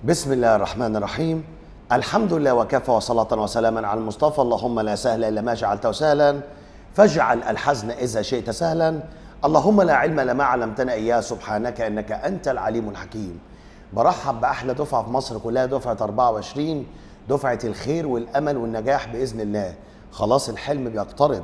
بسم الله الرحمن الرحيم الحمد لله وكفى وصلاة وسلاما على المصطفى اللهم لا سهل إلا ما جعلته سهلا فاجعل الحزن إذا شئت سهلا اللهم لا علم لما علمتنا إياه سبحانك إنك أنت العليم الحكيم برحب بأحلى دفعة في مصر كلها دفعة 24 دفعة الخير والأمل والنجاح بإذن الله خلاص الحلم بيقترب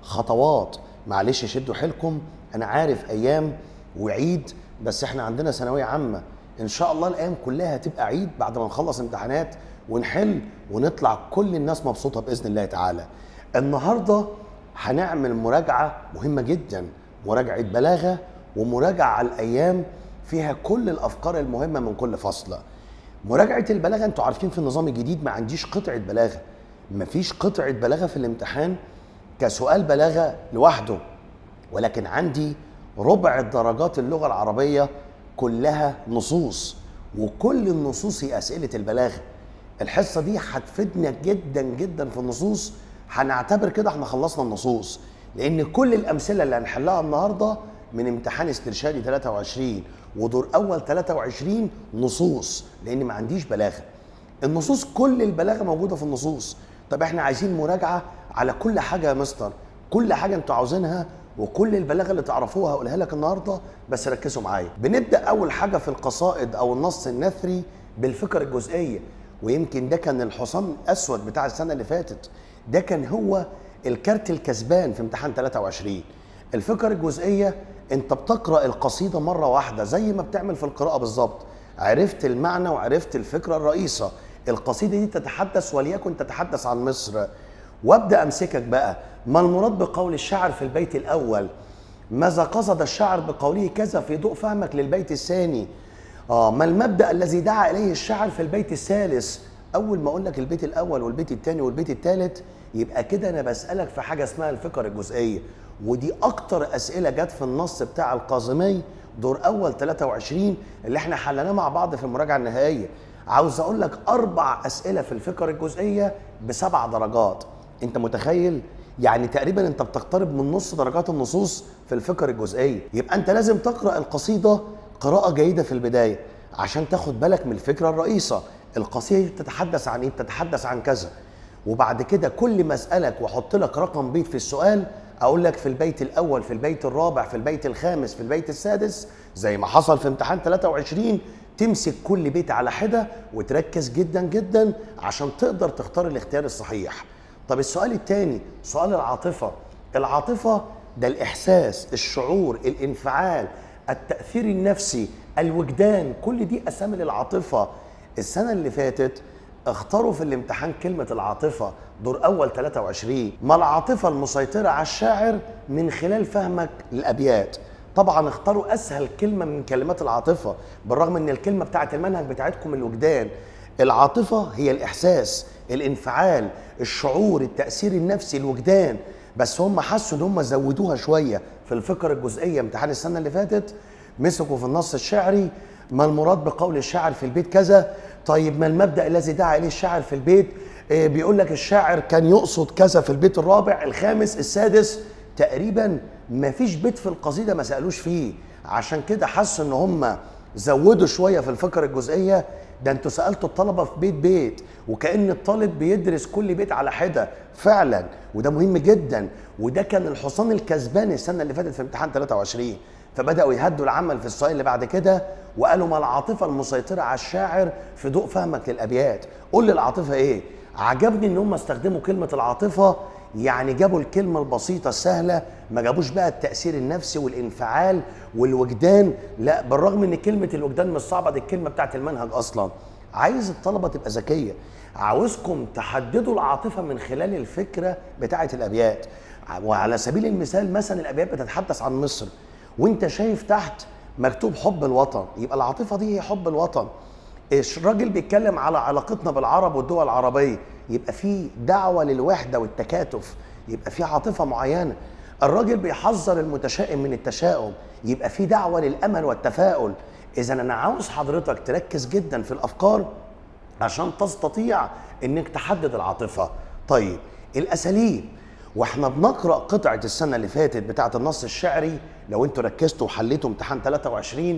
خطوات معلش شدوا حيلكم أنا عارف أيام وعيد بس احنا عندنا ثانوية عامة ان شاء الله الايام كلها هتبقى عيد بعد ما نخلص امتحانات ونحل ونطلع كل الناس مبسوطه باذن الله تعالى النهارده هنعمل مراجعه مهمه جدا مراجعه بلاغه ومراجعه على الايام فيها كل الافكار المهمه من كل فصل مراجعه البلاغه انتوا عارفين في النظام الجديد ما عنديش قطعه بلاغه مفيش قطعه بلاغه في الامتحان كسؤال بلاغه لوحده ولكن عندي ربع درجات اللغه العربيه كلها نصوص وكل النصوص هي اسئله البلاغه الحصه دي هتفيدنا جدا جدا في النصوص هنعتبر كده احنا خلصنا النصوص لان كل الامثله اللي هنحلها النهارده من امتحان استرشادي 23 ودور اول 23 نصوص لان ما عنديش بلاغه النصوص كل البلاغه موجوده في النصوص طب احنا عايزين مراجعه على كل حاجه يا مستر كل حاجه انتوا عاوزينها وكل البلاغه اللي تعرفوها هقولها لك النهارده بس ركزوا معايا بنبدا اول حاجه في القصائد او النص النثري بالفكر الجزئيه ويمكن ده كان الحصان الاسود بتاع السنه اللي فاتت ده كان هو الكارت الكسبان في امتحان 23 الفكر الجزئيه انت بتقرا القصيده مره واحده زي ما بتعمل في القراءه بالظبط عرفت المعنى وعرفت الفكره الرئيسه القصيده دي تتحدث وليكن تتحدث عن مصر وابدا امسكك بقى ما المراد بقول الشاعر في البيت الاول ماذا قصد الشاعر بقوله كذا في ضوء فهمك للبيت الثاني اه ما المبدا الذي دعا اليه الشاعر في البيت الثالث اول ما اقول لك البيت الاول والبيت الثاني والبيت الثالث يبقى كده انا بسالك في حاجه اسمها الفكر الجزئيه ودي اكتر اسئله جت في النص بتاع القازمي دور اول 23 اللي احنا حلناه مع بعض في المراجعه النهائيه عاوز اقول لك اربع اسئله في الفكر الجزئيه بسبع درجات انت متخيل يعني تقريبا انت بتقترب من نص درجات النصوص في الفكر الجزئيه يبقى انت لازم تقرا القصيده قراءه جيده في البدايه عشان تاخد بالك من الفكره الرئيسه القصيده تتحدث عن ايه تتحدث عن كذا وبعد كده كل ما اسالك واحط لك رقم بيت في السؤال اقول لك في البيت الاول في البيت الرابع في البيت الخامس في البيت السادس زي ما حصل في امتحان 23 تمسك كل بيت على حده وتركز جدا جدا عشان تقدر تختار الاختيار الصحيح طب السؤال الثاني سؤال العاطفة العاطفة ده الإحساس الشعور الانفعال التأثير النفسي الوجدان كل دي أسامي للعاطفة السنة اللي فاتت اختاروا في الامتحان كلمة العاطفة دور أول 23 ما العاطفة المسيطرة على الشاعر من خلال فهمك للأبيات طبعا اختاروا أسهل كلمة من كلمات العاطفة بالرغم ان الكلمة بتاعت المنهج بتاعتكم الوجدان العاطفة هي الإحساس الانفعال الشعور التأثير النفسي الوجدان بس هم حسوا ان هم زودوها شوية في الفكر الجزئية امتحان السنة اللي فاتت مسكوا في النص الشعري ما المراد بقول الشاعر في البيت كذا طيب ما المبدأ الذي دعا إليه الشاعر في البيت إيه بيقول لك الشاعر كان يقصد كذا في البيت الرابع الخامس السادس تقريبا ما فيش بيت في القصيدة ما سألوش فيه عشان كده حسوا ان هم زودوا شوية في الفكر الجزئية ده انتوا سالتوا الطلبه في بيت بيت وكان الطالب بيدرس كل بيت على حده فعلا وده مهم جدا وده كان الحصان الكسبان السنه اللي فاتت في امتحان 23 فبداوا يهدوا العمل في السؤال اللي بعد كده وقالوا ما العاطفه المسيطره على الشاعر في ضوء فهمك للابيات قول لي العاطفه ايه عجبني ان هم استخدموا كلمه العاطفه يعني جابوا الكلمه البسيطه السهله ما جابوش بقى التاثير النفسي والانفعال والوجدان لا بالرغم ان كلمه الوجدان مش صعبه دي الكلمه بتاعت المنهج اصلا عايز الطلبه تبقى ذكيه عاوزكم تحددوا العاطفه من خلال الفكره بتاعه الابيات وعلى سبيل المثال مثلا الابيات بتتحدث عن مصر وانت شايف تحت مكتوب حب الوطن يبقى العاطفه دي هي حب الوطن الراجل بيتكلم على علاقتنا بالعرب والدول العربيه يبقى في دعوه للوحده والتكاتف يبقى في عاطفه معينه الراجل بيحذر المتشائم من التشاؤم يبقى في دعوه للامل والتفاؤل اذا انا عاوز حضرتك تركز جدا في الافكار عشان تستطيع انك تحدد العاطفه طيب الاساليب واحنا بنقرا قطعه السنه اللي فاتت بتاعه النص الشعري لو انتوا ركزتوا وحليتوا امتحان 23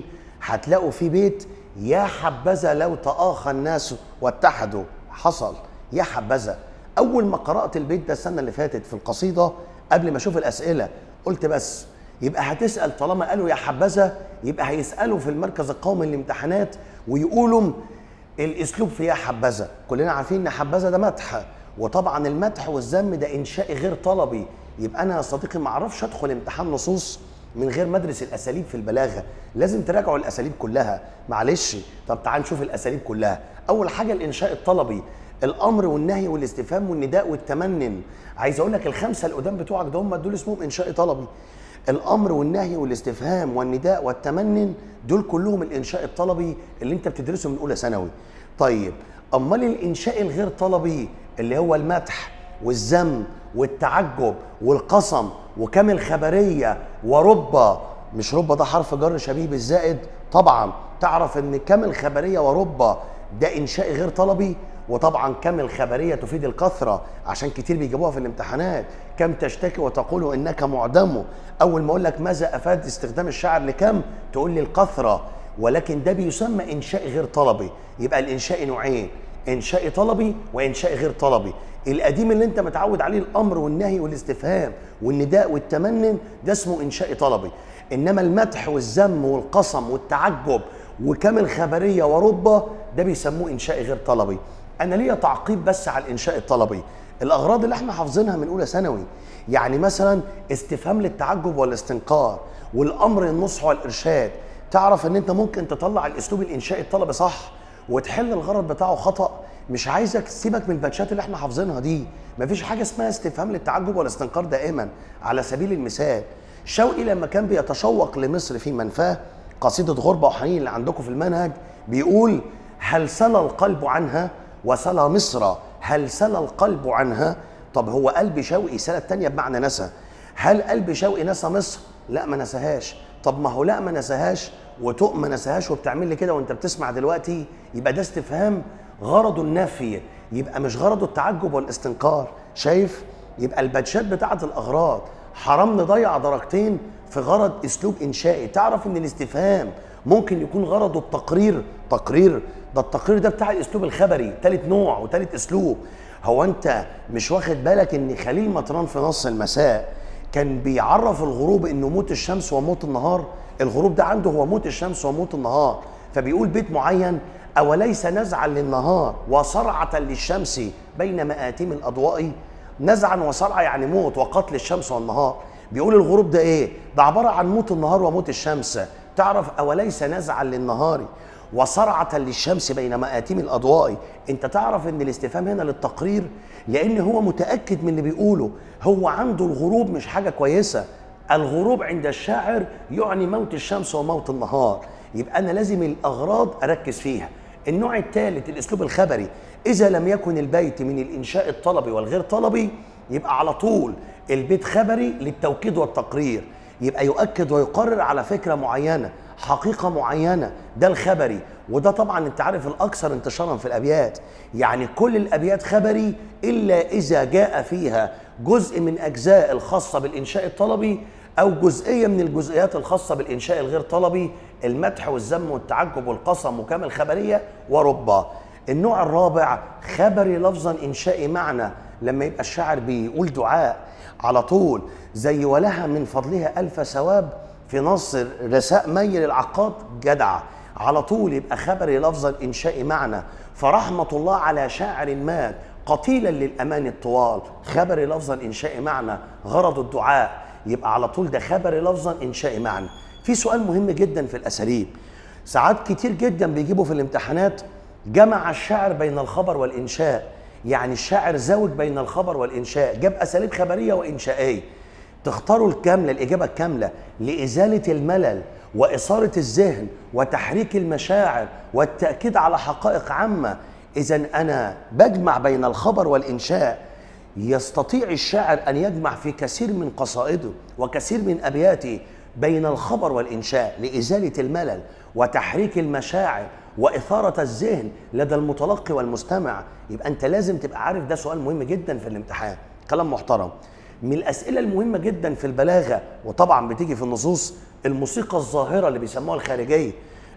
هتلاقوا في بيت يا حبذا لو تآخى الناس واتحدوا حصل يا حبذا اول ما قرات البيت ده السنه اللي فاتت في القصيده قبل ما اشوف الاسئله قلت بس يبقى هتسال طالما قالوا يا حبذا يبقى هيسالوا في المركز القومي للامتحانات ويقولوا الاسلوب في يا حبذا كلنا عارفين ان حبذا ده مدح وطبعا المدح والذم ده انشائي غير طلبي يبقى انا يا صديقي ما اعرفش ادخل امتحان نصوص من غير ما ادرس الاساليب في البلاغه لازم تراجعوا الاساليب كلها معلش طب تعال نشوف الاساليب كلها اول حاجه الانشاء الطلبي الامر والنهي والاستفهام والنداء والتمنن عايز اقول لك الخمسه القدام بتوعك ده هم دول اسمهم انشاء طلبي الامر والنهي والاستفهام والنداء والتمنن دول كلهم الانشاء الطلبي اللي انت بتدرسه من اولى ثانوي طيب امال الانشاء الغير طلبي اللي هو المدح والذم والتعجب والقسم وكم الخبريه ورب مش رب ده حرف جر شبيه بالزائد طبعا تعرف ان كم الخبريه ورب ده انشاء غير طلبي وطبعا كم الخبريه تفيد الكثره عشان كتير بيجيبوها في الامتحانات كم تشتكي وتقول انك معدم اول ما اقول لك ماذا افاد استخدام الشعر لكم تقول لي الكثره ولكن ده بيسمى انشاء غير طلبي يبقى الانشاء نوعين انشاء طلبي وانشاء غير طلبي القديم اللي انت متعود عليه الامر والنهي والاستفهام والنداء والتمنن ده اسمه انشاء طلبي انما المدح والذم والقسم والتعجب وكم الخبريه وربه ده بيسموه انشاء غير طلبي انا ليا تعقيب بس على الانشاء الطلبي الاغراض اللي احنا حافظينها من اولى ثانوي يعني مثلا استفهام للتعجب والاستنكار والامر النصح والارشاد تعرف ان انت ممكن تطلع الاسلوب الانشائي الطلبي صح وتحل الغرض بتاعه خطا مش عايزك تسيبك من الباتشات اللي احنا حافظينها دي مفيش حاجه اسمها استفهام للتعجب والاستنكار دائما على سبيل المثال شوقي لما كان بيتشوق لمصر في منفاه قصيده غربه وحنين اللي عندكم في المنهج بيقول هل سلى القلب عنها وسلى مصر هل سلى القلب عنها طب هو قلب شوقي سنة التانية بمعنى نسى هل قلب شوقي نسى مصر لا ما نساهاش طب ما هو لا ما نساهاش وتؤ ما نساهاش وبتعمل لي كده وانت بتسمع دلوقتي يبقى ده استفهام غرضه النفي يبقى مش غرضه التعجب والاستنكار شايف يبقى الباتشات بتاعه الاغراض حرام نضيع درجتين في غرض اسلوب انشائي تعرف ان الاستفهام ممكن يكون غرضه التقرير تقرير ده التقرير ده بتاع الاسلوب الخبري ثالث نوع وثالث اسلوب هو انت مش واخد بالك ان خليل مطران في نص المساء كان بيعرف الغروب انه موت الشمس وموت النهار الغروب ده عنده هو موت الشمس وموت النهار فبيقول بيت معين اوليس نزعا للنهار وصرعه للشمس بين مآتم الاضواء نزعا وصرعه يعني موت وقتل الشمس والنهار بيقول الغروب ده ايه ده عباره عن موت النهار وموت الشمس تعرف اوليس نزعا للنهار وصرعة للشمس بين مآتم الأضواء أنت تعرف أن الاستفهام هنا للتقرير لأن هو متأكد من اللي بيقوله هو عنده الغروب مش حاجة كويسة الغروب عند الشاعر يعني موت الشمس وموت النهار يبقى أنا لازم الأغراض أركز فيها النوع الثالث الأسلوب الخبري إذا لم يكن البيت من الإنشاء الطلبي والغير طلبي يبقى على طول البيت خبري للتوكيد والتقرير يبقى يؤكد ويقرر على فكرة معينة حقيقة معينة ده الخبري وده طبعا انت عارف الاكثر انتشارا في الابيات يعني كل الابيات خبري الا اذا جاء فيها جزء من اجزاء الخاصة بالانشاء الطلبي او جزئية من الجزئيات الخاصة بالانشاء الغير طلبي المدح والذم والتعجب والقسم وكامل الخبرية وربا النوع الرابع خبري لفظا انشائي معنى لما يبقى الشاعر بيقول دعاء على طول زي ولها من فضلها ألف ثواب في نص رساء ميل العقاد جدع على طول يبقى خبري لفظا انشائي معنى فرحمة الله على شاعر مات قتيلا للأمان الطوال خبري لفظا انشائي معنى غرض الدعاء يبقى على طول ده خبري لفظا انشائي معنى في سؤال مهم جدا في الأساليب ساعات كتير جدا بيجيبوا في الامتحانات جمع الشاعر بين الخبر والإنشاء يعني الشاعر زوج بين الخبر والإنشاء جاب أساليب خبرية وإنشائية تختاروا الكاملة الإجابة الكاملة لإزالة الملل وإثارة الذهن وتحريك المشاعر والتأكيد على حقائق عامة إذا أنا بجمع بين الخبر والإنشاء يستطيع الشاعر أن يجمع في كثير من قصائده وكثير من أبياته بين الخبر والإنشاء لإزالة الملل وتحريك المشاعر وإثارة الذهن لدى المتلقي والمستمع يبقى أنت لازم تبقى عارف ده سؤال مهم جدا في الامتحان كلام محترم من الأسئلة المهمة جدا في البلاغة وطبعا بتيجي في النصوص الموسيقى الظاهرة اللي بيسموها الخارجية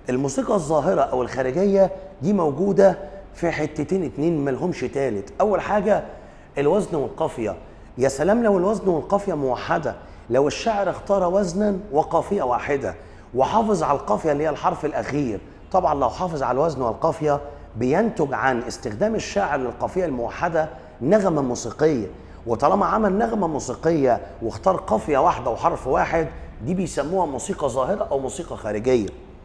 الموسيقى الظاهره او الخارجيه دي موجوده في حتتين اتنين ملهمش تالت اول حاجه الوزن والقافيه يا سلام لو الوزن والقافيه موحده لو الشاعر اختار وزنا وقافيه واحده وحافظ على القافيه اللي هي الحرف الاخير طبعا لو حافظ على الوزن والقافيه بينتج عن استخدام الشاعر للقافيه الموحده نغمه موسيقيه وطالما عمل نغمه موسيقيه واختار قافيه واحده وحرف واحد دي بيسموها موسيقى ظاهره او موسيقى خارجيه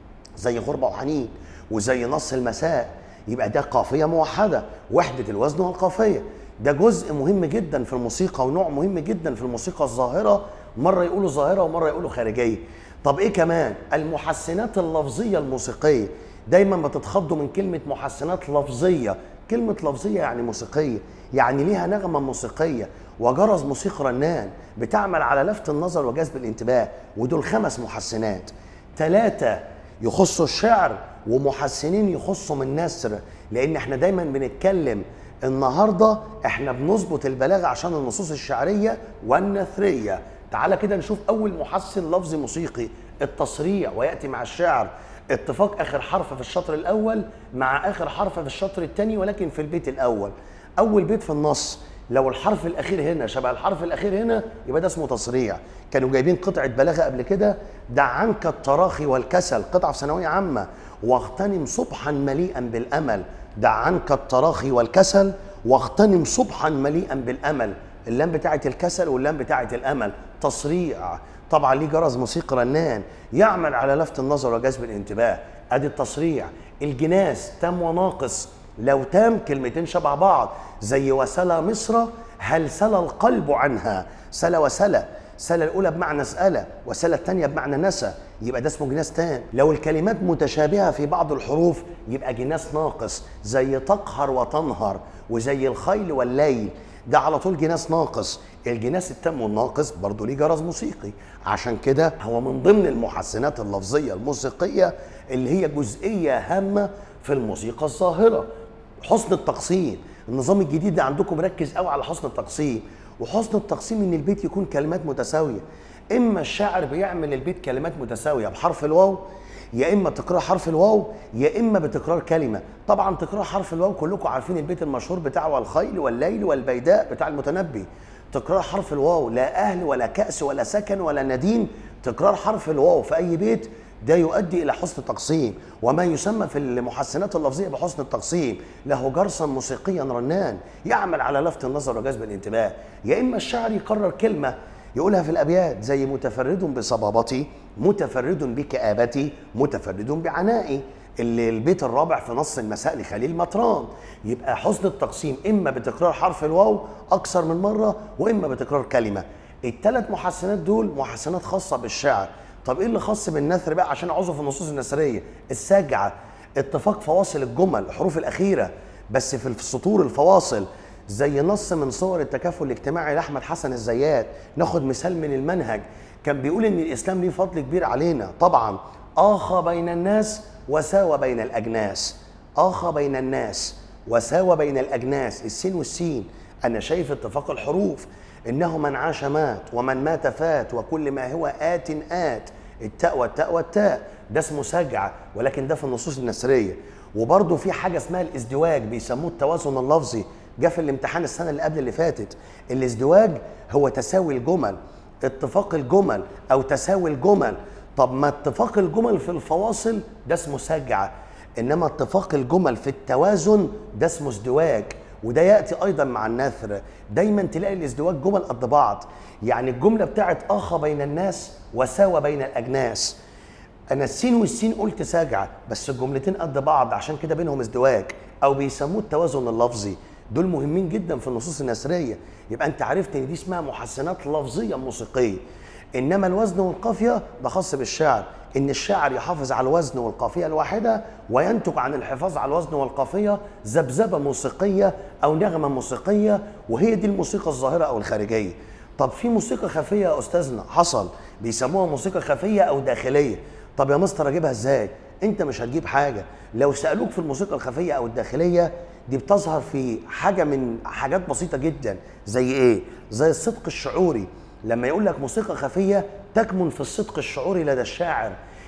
زي غربه وحنين وزي نص المساء يبقى ده قافيه موحده وحده الوزن والقافيه ده جزء مهم جدا في الموسيقى ونوع مهم جدا في الموسيقى الظاهره مره يقولوا ظاهره ومره يقولوا خارجيه طب ايه كمان المحسنات اللفظيه الموسيقيه دايما بتتخضوا من كلمه محسنات لفظيه كلمه لفظيه يعني موسيقيه يعني ليها نغمه موسيقيه وجرس موسيقى رنان بتعمل على لفت النظر وجذب الانتباه ودول خمس محسنات ثلاثه يخصوا الشعر ومحسنين يخصوا من نثر لان احنا دايما بنتكلم النهارده احنا بنظبط البلاغه عشان النصوص الشعريه والنثريه تعالى كده نشوف اول محسن لفظي موسيقي التصريع وياتي مع الشعر اتفاق اخر حرف في الشطر الاول مع اخر حرف في الشطر الثاني ولكن في البيت الاول اول بيت في النص لو الحرف الاخير هنا شبه الحرف الاخير هنا يبقى ده اسمه تصريع كانوا جايبين قطعه بلاغه قبل كده دع عنك التراخي والكسل قطعه في ثانويه عامه واغتنم صبحا مليئا بالامل دع عنك التراخي والكسل واغتنم صبحا مليئا بالامل اللام بتاعه الكسل واللام بتاعه الامل تصريع طبعا ليه جرس موسيقى رنان يعمل على لفت النظر وجذب الانتباه ادي التصريع الجناس تام وناقص لو تام كلمتين شبه بعض زي وسلى مصر هل سلى القلب عنها سلى وسلى سلى الاولى بمعنى سألة وسلى الثانيه بمعنى نسى يبقى ده اسمه جناس تام لو الكلمات متشابهه في بعض الحروف يبقى جناس ناقص زي تقهر وتنهر وزي الخيل والليل ده على طول جناس ناقص الجناس التام والناقص برضه ليه جرس موسيقي عشان كده هو من ضمن المحسنات اللفظيه الموسيقيه اللي هي جزئيه هامه في الموسيقى الظاهره حسن التقسيم النظام الجديد ده عندكم مركز قوي على حسن التقسيم وحسن التقسيم ان البيت يكون كلمات متساويه اما الشاعر بيعمل البيت كلمات متساويه بحرف الواو يا اما تكرار حرف الواو يا اما بتكرار كلمه طبعا تكرار حرف الواو كلكم عارفين البيت المشهور بتاع والخيل والليل والبيداء بتاع المتنبي تكرار حرف الواو لا اهل ولا كاس ولا سكن ولا ندين تكرار حرف الواو في اي بيت ده يؤدي الى حسن التقسيم وما يسمى في المحسنات اللفظيه بحسن التقسيم له جرسا موسيقيا رنان يعمل على لفت النظر وجذب الانتباه يا اما الشاعر يقرر كلمه يقولها في الابيات زي متفرد بصبابتي متفرد بكآبتي متفرد بعنائي اللي البيت الرابع في نص المساء لخليل مطران يبقى حسن التقسيم اما بتكرار حرف الواو اكثر من مره واما بتكرار كلمه الثلاث محسنات دول محسنات خاصه بالشعر طب ايه اللي خاص بالنثر بقى عشان اعوزه في النصوص النثريه السجعه اتفاق فواصل الجمل الحروف الاخيره بس في السطور الفواصل زي نص من صور التكافل الاجتماعي لاحمد حسن الزيات ناخد مثال من المنهج كان بيقول ان الاسلام ليه فضل كبير علينا طبعا اخى بين الناس وساوى بين الاجناس اخى بين الناس وساوى بين الاجناس السين والسين انا شايف اتفاق الحروف انه من عاش مات ومن مات فات وكل ما هو ات ات التاء والتاء والتاء ده اسمه سجعه ولكن ده في النصوص النثريه وبرضه في حاجه اسمها الازدواج بيسموه التوازن اللفظي جه في الامتحان السنه اللي قبل اللي فاتت الازدواج هو تساوي الجمل اتفاق الجمل او تساوي الجمل طب ما اتفاق الجمل في الفواصل ده اسمه سجعه انما اتفاق الجمل في التوازن ده اسمه ازدواج وده ياتي ايضا مع النثر دايما تلاقي الازدواج جمل قد بعض يعني الجمله بتاعت اخى بين الناس وساوى بين الاجناس انا السين والسين قلت ساجعه بس الجملتين قد بعض عشان كده بينهم ازدواج او بيسموه التوازن اللفظي دول مهمين جدا في النصوص النثريه يبقى انت عرفت ان دي اسمها محسنات لفظيه موسيقيه انما الوزن والقافيه ده خاص بالشعر ان الشاعر يحافظ على الوزن والقافيه الواحده وينتج عن الحفاظ على الوزن والقافيه ذبذبه موسيقيه او نغمه موسيقيه وهي دي الموسيقى الظاهره او الخارجيه طب في موسيقى خفيه يا استاذنا حصل بيسموها موسيقى خفيه او داخليه طب يا مستر اجيبها ازاي انت مش هتجيب حاجه لو سالوك في الموسيقى الخفيه او الداخليه دي بتظهر في حاجه من حاجات بسيطه جدا زي ايه زي الصدق الشعوري لما يقول لك موسيقى خفيه تكمن في الصدق الشعوري لدى الشاعر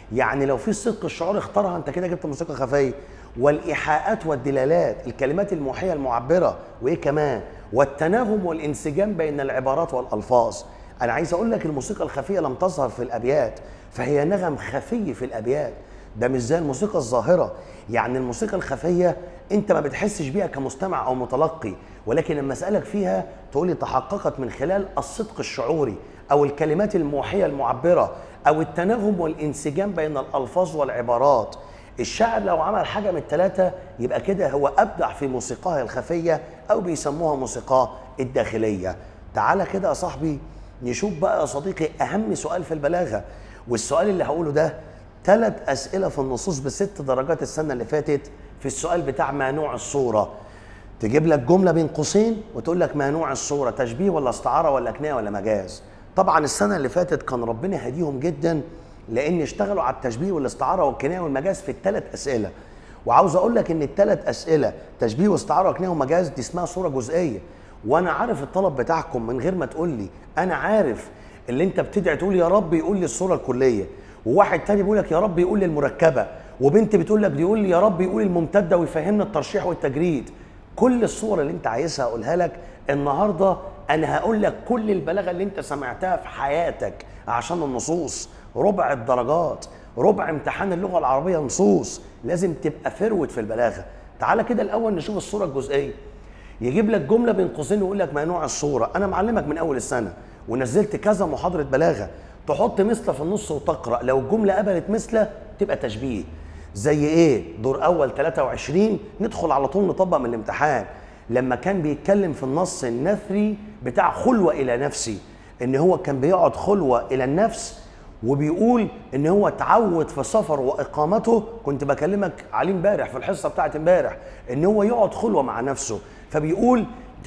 يعني لو في الصدق الشعوري اختارها انت كده جبت موسيقى خفيه والايحاءات والدلالات الكلمات الموحيه المعبره وايه كمان والتناغم والانسجام بين العبارات والالفاظ انا عايز اقول لك الموسيقى الخفيه لم تظهر في الابيات فهي نغم خفي في الابيات ده مش زي الموسيقى الظاهره يعني الموسيقى الخفيه انت ما بتحسش بيها كمستمع او متلقي ولكن لما اسالك فيها تقول لي تحققت من خلال الصدق الشعوري او الكلمات الموحيه المعبره او التناغم والانسجام بين الالفاظ والعبارات الشاعر لو عمل حاجه من الثلاثه يبقى كده هو ابدع في موسيقاه الخفيه او بيسموها موسيقاه الداخليه تعالى كده يا صاحبي نشوف بقى يا صديقي اهم سؤال في البلاغه والسؤال اللي هقوله ده ثلاث اسئله في النصوص بست درجات السنه اللي فاتت في السؤال بتاع ما نوع الصوره تجيب لك جمله بين قوسين وتقول لك ما نوع الصوره تشبيه ولا استعاره ولا كنايه ولا مجاز طبعا السنه اللي فاتت كان ربنا هديهم جدا لان اشتغلوا على التشبيه والاستعاره والكنايه والمجاز في الثلاث اسئله وعاوز اقول لك ان الثلاث اسئله تشبيه واستعاره وكنايه ومجاز دي اسمها صوره جزئيه وانا عارف الطلب بتاعكم من غير ما تقول لي انا عارف اللي انت بتدعي تقول يا رب يقول لي الصوره الكليه وواحد تاني بيقول لك يا رب يقول لي المركبه وبنت بتقول لك بيقول لي يا رب يقول الممتده ويفهمنا الترشيح والتجريد كل الصور اللي انت عايزها اقولها لك النهارده انا هقول لك كل البلاغه اللي انت سمعتها في حياتك عشان النصوص ربع الدرجات ربع امتحان اللغه العربيه نصوص لازم تبقى فرود في البلاغه تعالى كده الاول نشوف الصوره الجزئيه يجيب لك جمله بين قوسين ويقول لك ما نوع الصوره انا معلمك من اول السنه ونزلت كذا محاضره بلاغه تحط مثله في النص وتقرا لو الجمله قبلت مثله تبقى تشبيه زي ايه دور اول 23 ندخل على طول نطبق من الامتحان لما كان بيتكلم في النص النثري بتاع خلوه الى نفسي ان هو كان بيقعد خلوه الى النفس وبيقول ان هو اتعود في سفر واقامته كنت بكلمك عليه امبارح في الحصه بتاعت امبارح ان هو يقعد خلوه مع نفسه فبيقول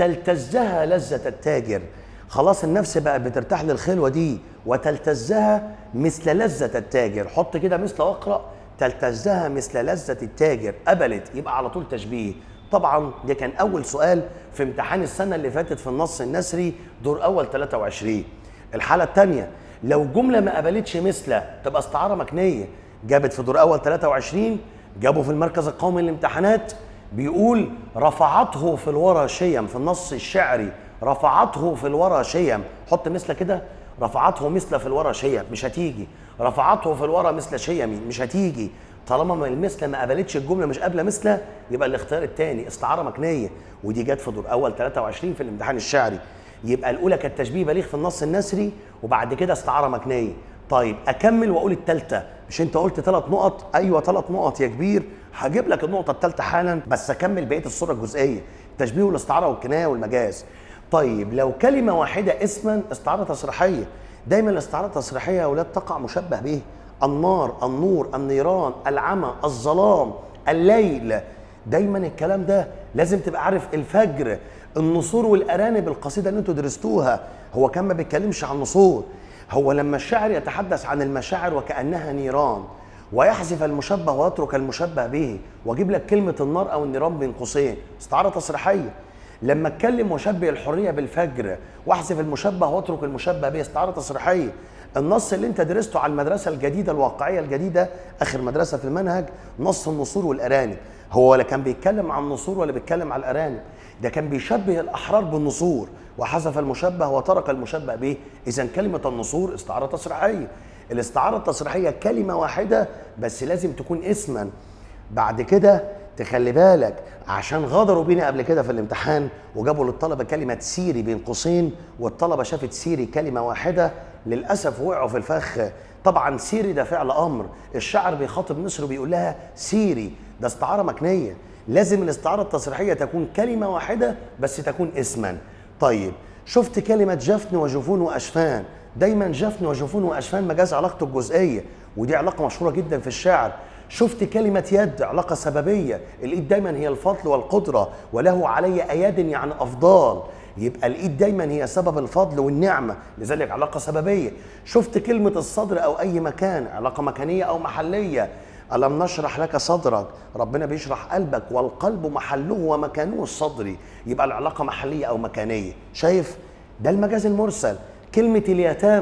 تلتزها لذه التاجر خلاص النفس بقى بترتاح للخلوه دي وتلتزها مثل لذه التاجر حط كده مثل واقرا تلتزها مثل لذه التاجر قبلت يبقى على طول تشبيه طبعا ده كان اول سؤال في امتحان السنه اللي فاتت في النص النثري دور اول 23 الحاله الثانيه لو جمله ما قبلتش مثله تبقى استعاره مكنيه جابت في دور اول 23 جابوا في المركز القومي للامتحانات بيقول رفعته في الورى شيم في النص الشعري رفعته في الورى شيم حط مثله كده رفعته مثل في الورى شيم مش هتيجي رفعته في الورى مثل شيمي مش هتيجي طالما ما المثل ما قبلتش الجمله مش قابله مثله يبقى الاختيار الثاني استعاره مكنيه ودي جت في دور اول 23 في الامتحان الشعري يبقى الاولى كانت تشبيه بليغ في النص النثري وبعد كده استعاره مكنيه طيب اكمل واقول الثالثه مش انت قلت ثلاث نقط ايوه ثلاث نقط يا كبير هجيب لك النقطه الثالثه حالا بس اكمل بقيه الصوره الجزئيه التشبيه والاستعاره والكنايه والمجاز طيب لو كلمه واحده اسما استعاره تصريحيه دايما الاستعاره التصريحيه يا اولاد تقع مشبه به النار النور النيران العمى الظلام الليل دايما الكلام ده لازم تبقى عارف الفجر النصور والارانب القصيده اللي انتوا درستوها هو كان ما بيتكلمش عن نصور هو لما الشاعر يتحدث عن المشاعر وكانها نيران ويحذف المشبه ويترك المشبه به واجيب لك كلمه النار او النيران بين قوسين استعاره تصريحيه لما اتكلم واشبه الحريه بالفجر واحذف المشبه واترك المشبه به استعاره تصريحيه النص اللي انت درسته على المدرسه الجديده الواقعيه الجديده اخر مدرسه في المنهج نص النصور والارانب هو ولا كان بيتكلم عن النصور ولا بيتكلم على الارانب ده كان بيشبه الاحرار بالنصور وحذف المشبه وترك المشبه به اذا كلمه النصور استعاره تصريحيه الاستعاره التصريحيه كلمه واحده بس لازم تكون اسما بعد كده تخلي بالك عشان غدروا بينا قبل كده في الامتحان وجابوا للطلبه كلمه سيري بين قوسين والطلبه شافت سيري كلمه واحده للاسف وقعوا في الفخ طبعا سيري ده فعل امر الشاعر بيخاطب مصر وبيقول لها سيري ده استعاره مكنيه لازم الاستعاره التصريحيه تكون كلمه واحده بس تكون اسما طيب شفت كلمه جفن وجفون واشفان دايما جفن وجفون واشفان مجاز علاقته الجزئيه ودي علاقه مشهوره جدا في الشعر شفت كلمة يد علاقة سببية الإيد دايما هي الفضل والقدرة وله علي أياد يعني أفضال يبقى الإيد دايما هي سبب الفضل والنعمة لذلك علاقة سببية شفت كلمة الصدر أو أي مكان علاقة مكانية أو محلية ألم نشرح لك صدرك ربنا بيشرح قلبك والقلب محله ومكانه الصدر يبقى العلاقة محلية أو مكانية شايف ده المجاز المرسل كلمة اليتامى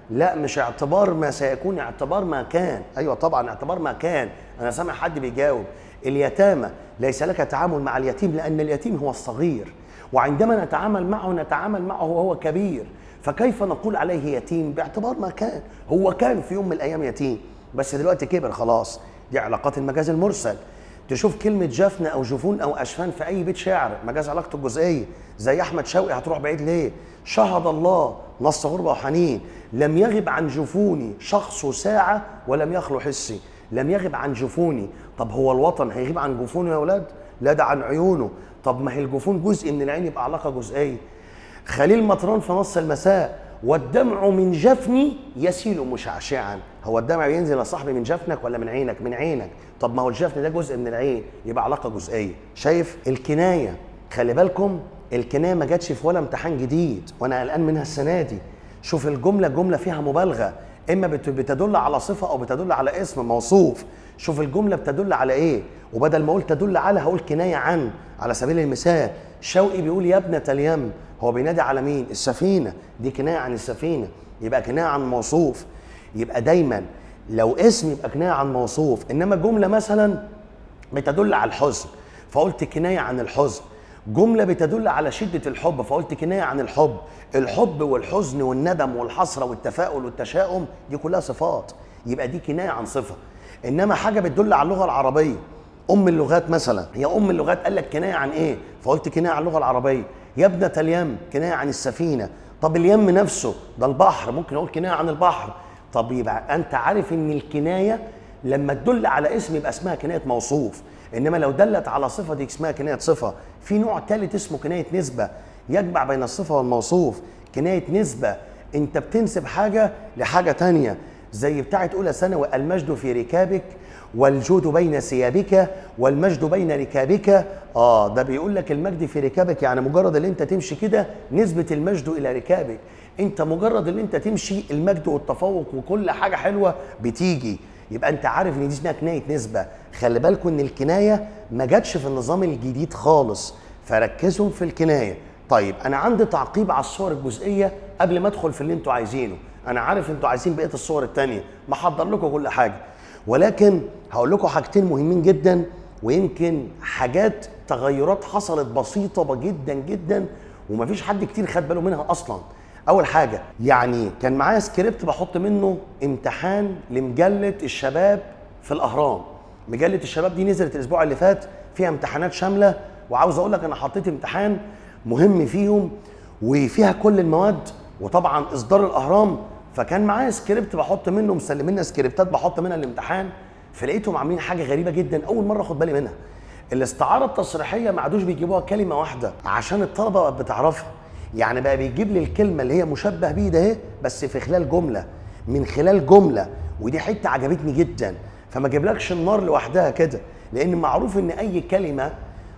لا مش اعتبار ما سيكون اعتبار ما كان ايوه طبعا اعتبار ما كان انا سامع حد بيجاوب اليتامى ليس لك تعامل مع اليتيم لان اليتيم هو الصغير وعندما نتعامل معه نتعامل معه وهو كبير فكيف نقول عليه يتيم باعتبار ما كان هو كان في يوم من الايام يتيم بس دلوقتي كبر خلاص دي علاقات المجاز المرسل تشوف كلمة جفن أو جفون أو أشفان في أي بيت شعر مجاز علاقته الجزئية زي أحمد شوقي هتروح بعيد ليه؟ شهد الله نص غربة وحنين لم يغب عن جفوني شخص ساعة ولم يخلو حسي لم يغب عن جفوني طب هو الوطن هيغيب عن جفونه يا أولاد؟ لا ده عن عيونه طب ما هي الجفون جزء من العين يبقى علاقة جزئية خليل مطران في نص المساء والدمع من جفني يسيل مشعشعا هو الدمع بينزل يا صاحبي من جفنك ولا من عينك من عينك طب ما هو الجفن ده جزء من العين يبقى علاقه جزئيه شايف الكنايه خلي بالكم الكنايه ما جاتش في ولا امتحان جديد وانا قلقان منها السنه دي شوف الجمله جمله فيها مبالغه اما بت- بتدل على صفه او بتدل على اسم موصوف شوف الجمله بتدل على ايه وبدل ما اقول تدل على هقول كنايه عن على سبيل المثال شوقي بيقول يا ابنه اليم هو بينادي على مين السفينه دي كنايه عن السفينه يبقى كنايه عن موصوف يبقى دايما لو اسم يبقى كنايه عن موصوف انما جمله مثلا بتدل على الحزن فقلت كنايه عن الحزن جمله بتدل على شده الحب فقلت كنايه عن الحب الحب والحزن والندم والحسره والتفاؤل والتشاؤم دي كلها صفات يبقى دي كنايه عن صفه انما حاجه بتدل على اللغه العربيه ام اللغات مثلا هي ام اللغات قال لك كنايه عن ايه فقلت كنايه عن اللغه العربيه يا ابنه اليم كنايه عن السفينه طب اليم نفسه ده البحر ممكن اقول كنايه عن البحر طب يبقى انت عارف ان الكنايه لما تدل على اسم يبقى اسمها كنايه موصوف انما لو دلت على صفه دي اسمها كنايه صفه في نوع ثالث اسمه كنايه نسبه يجمع بين الصفه والموصوف كنايه نسبه انت بتنسب حاجه لحاجه تانية زي بتاعه اولى ثانوي المجد في ركابك والجود بين ثيابك والمجد بين ركابك اه ده بيقول لك المجد في ركابك يعني مجرد ان انت تمشي كده نسبه المجد الى ركابك انت مجرد ان انت تمشي المجد والتفوق وكل حاجه حلوه بتيجي يبقى انت عارف ان دي اسمها كنايه نسبه خلي بالكم ان الكنايه ما جاتش في النظام الجديد خالص فركزوا في الكنايه طيب انا عندي تعقيب على الصور الجزئيه قبل ما ادخل في اللي انتوا عايزينه انا عارف انتوا عايزين بقيه الصور التانية محضر لكم كل حاجه ولكن هقول لكم حاجتين مهمين جدا ويمكن حاجات تغيرات حصلت بسيطه جدا جدا ومفيش حد كتير خد باله منها اصلا اول حاجه يعني كان معايا سكريبت بحط منه امتحان لمجله الشباب في الاهرام مجله الشباب دي نزلت الاسبوع اللي فات فيها امتحانات شامله وعاوز اقول لك انا حطيت امتحان مهم فيهم وفيها كل المواد وطبعا اصدار الاهرام فكان معايا سكريبت بحط منه مسلمينا سكريبتات بحط منها الامتحان فلقيتهم عاملين حاجه غريبه جدا اول مره اخد بالي منها الاستعاره التصريحيه ما عادوش بيجيبوها كلمه واحده عشان الطلبه بقت بتعرفها يعني بقى بيجيب لي الكلمه اللي هي مشبه بيه ده اهي بس في خلال جمله من خلال جمله ودي حته عجبتني جدا فما جابلكش النار لوحدها كده لان معروف ان اي كلمه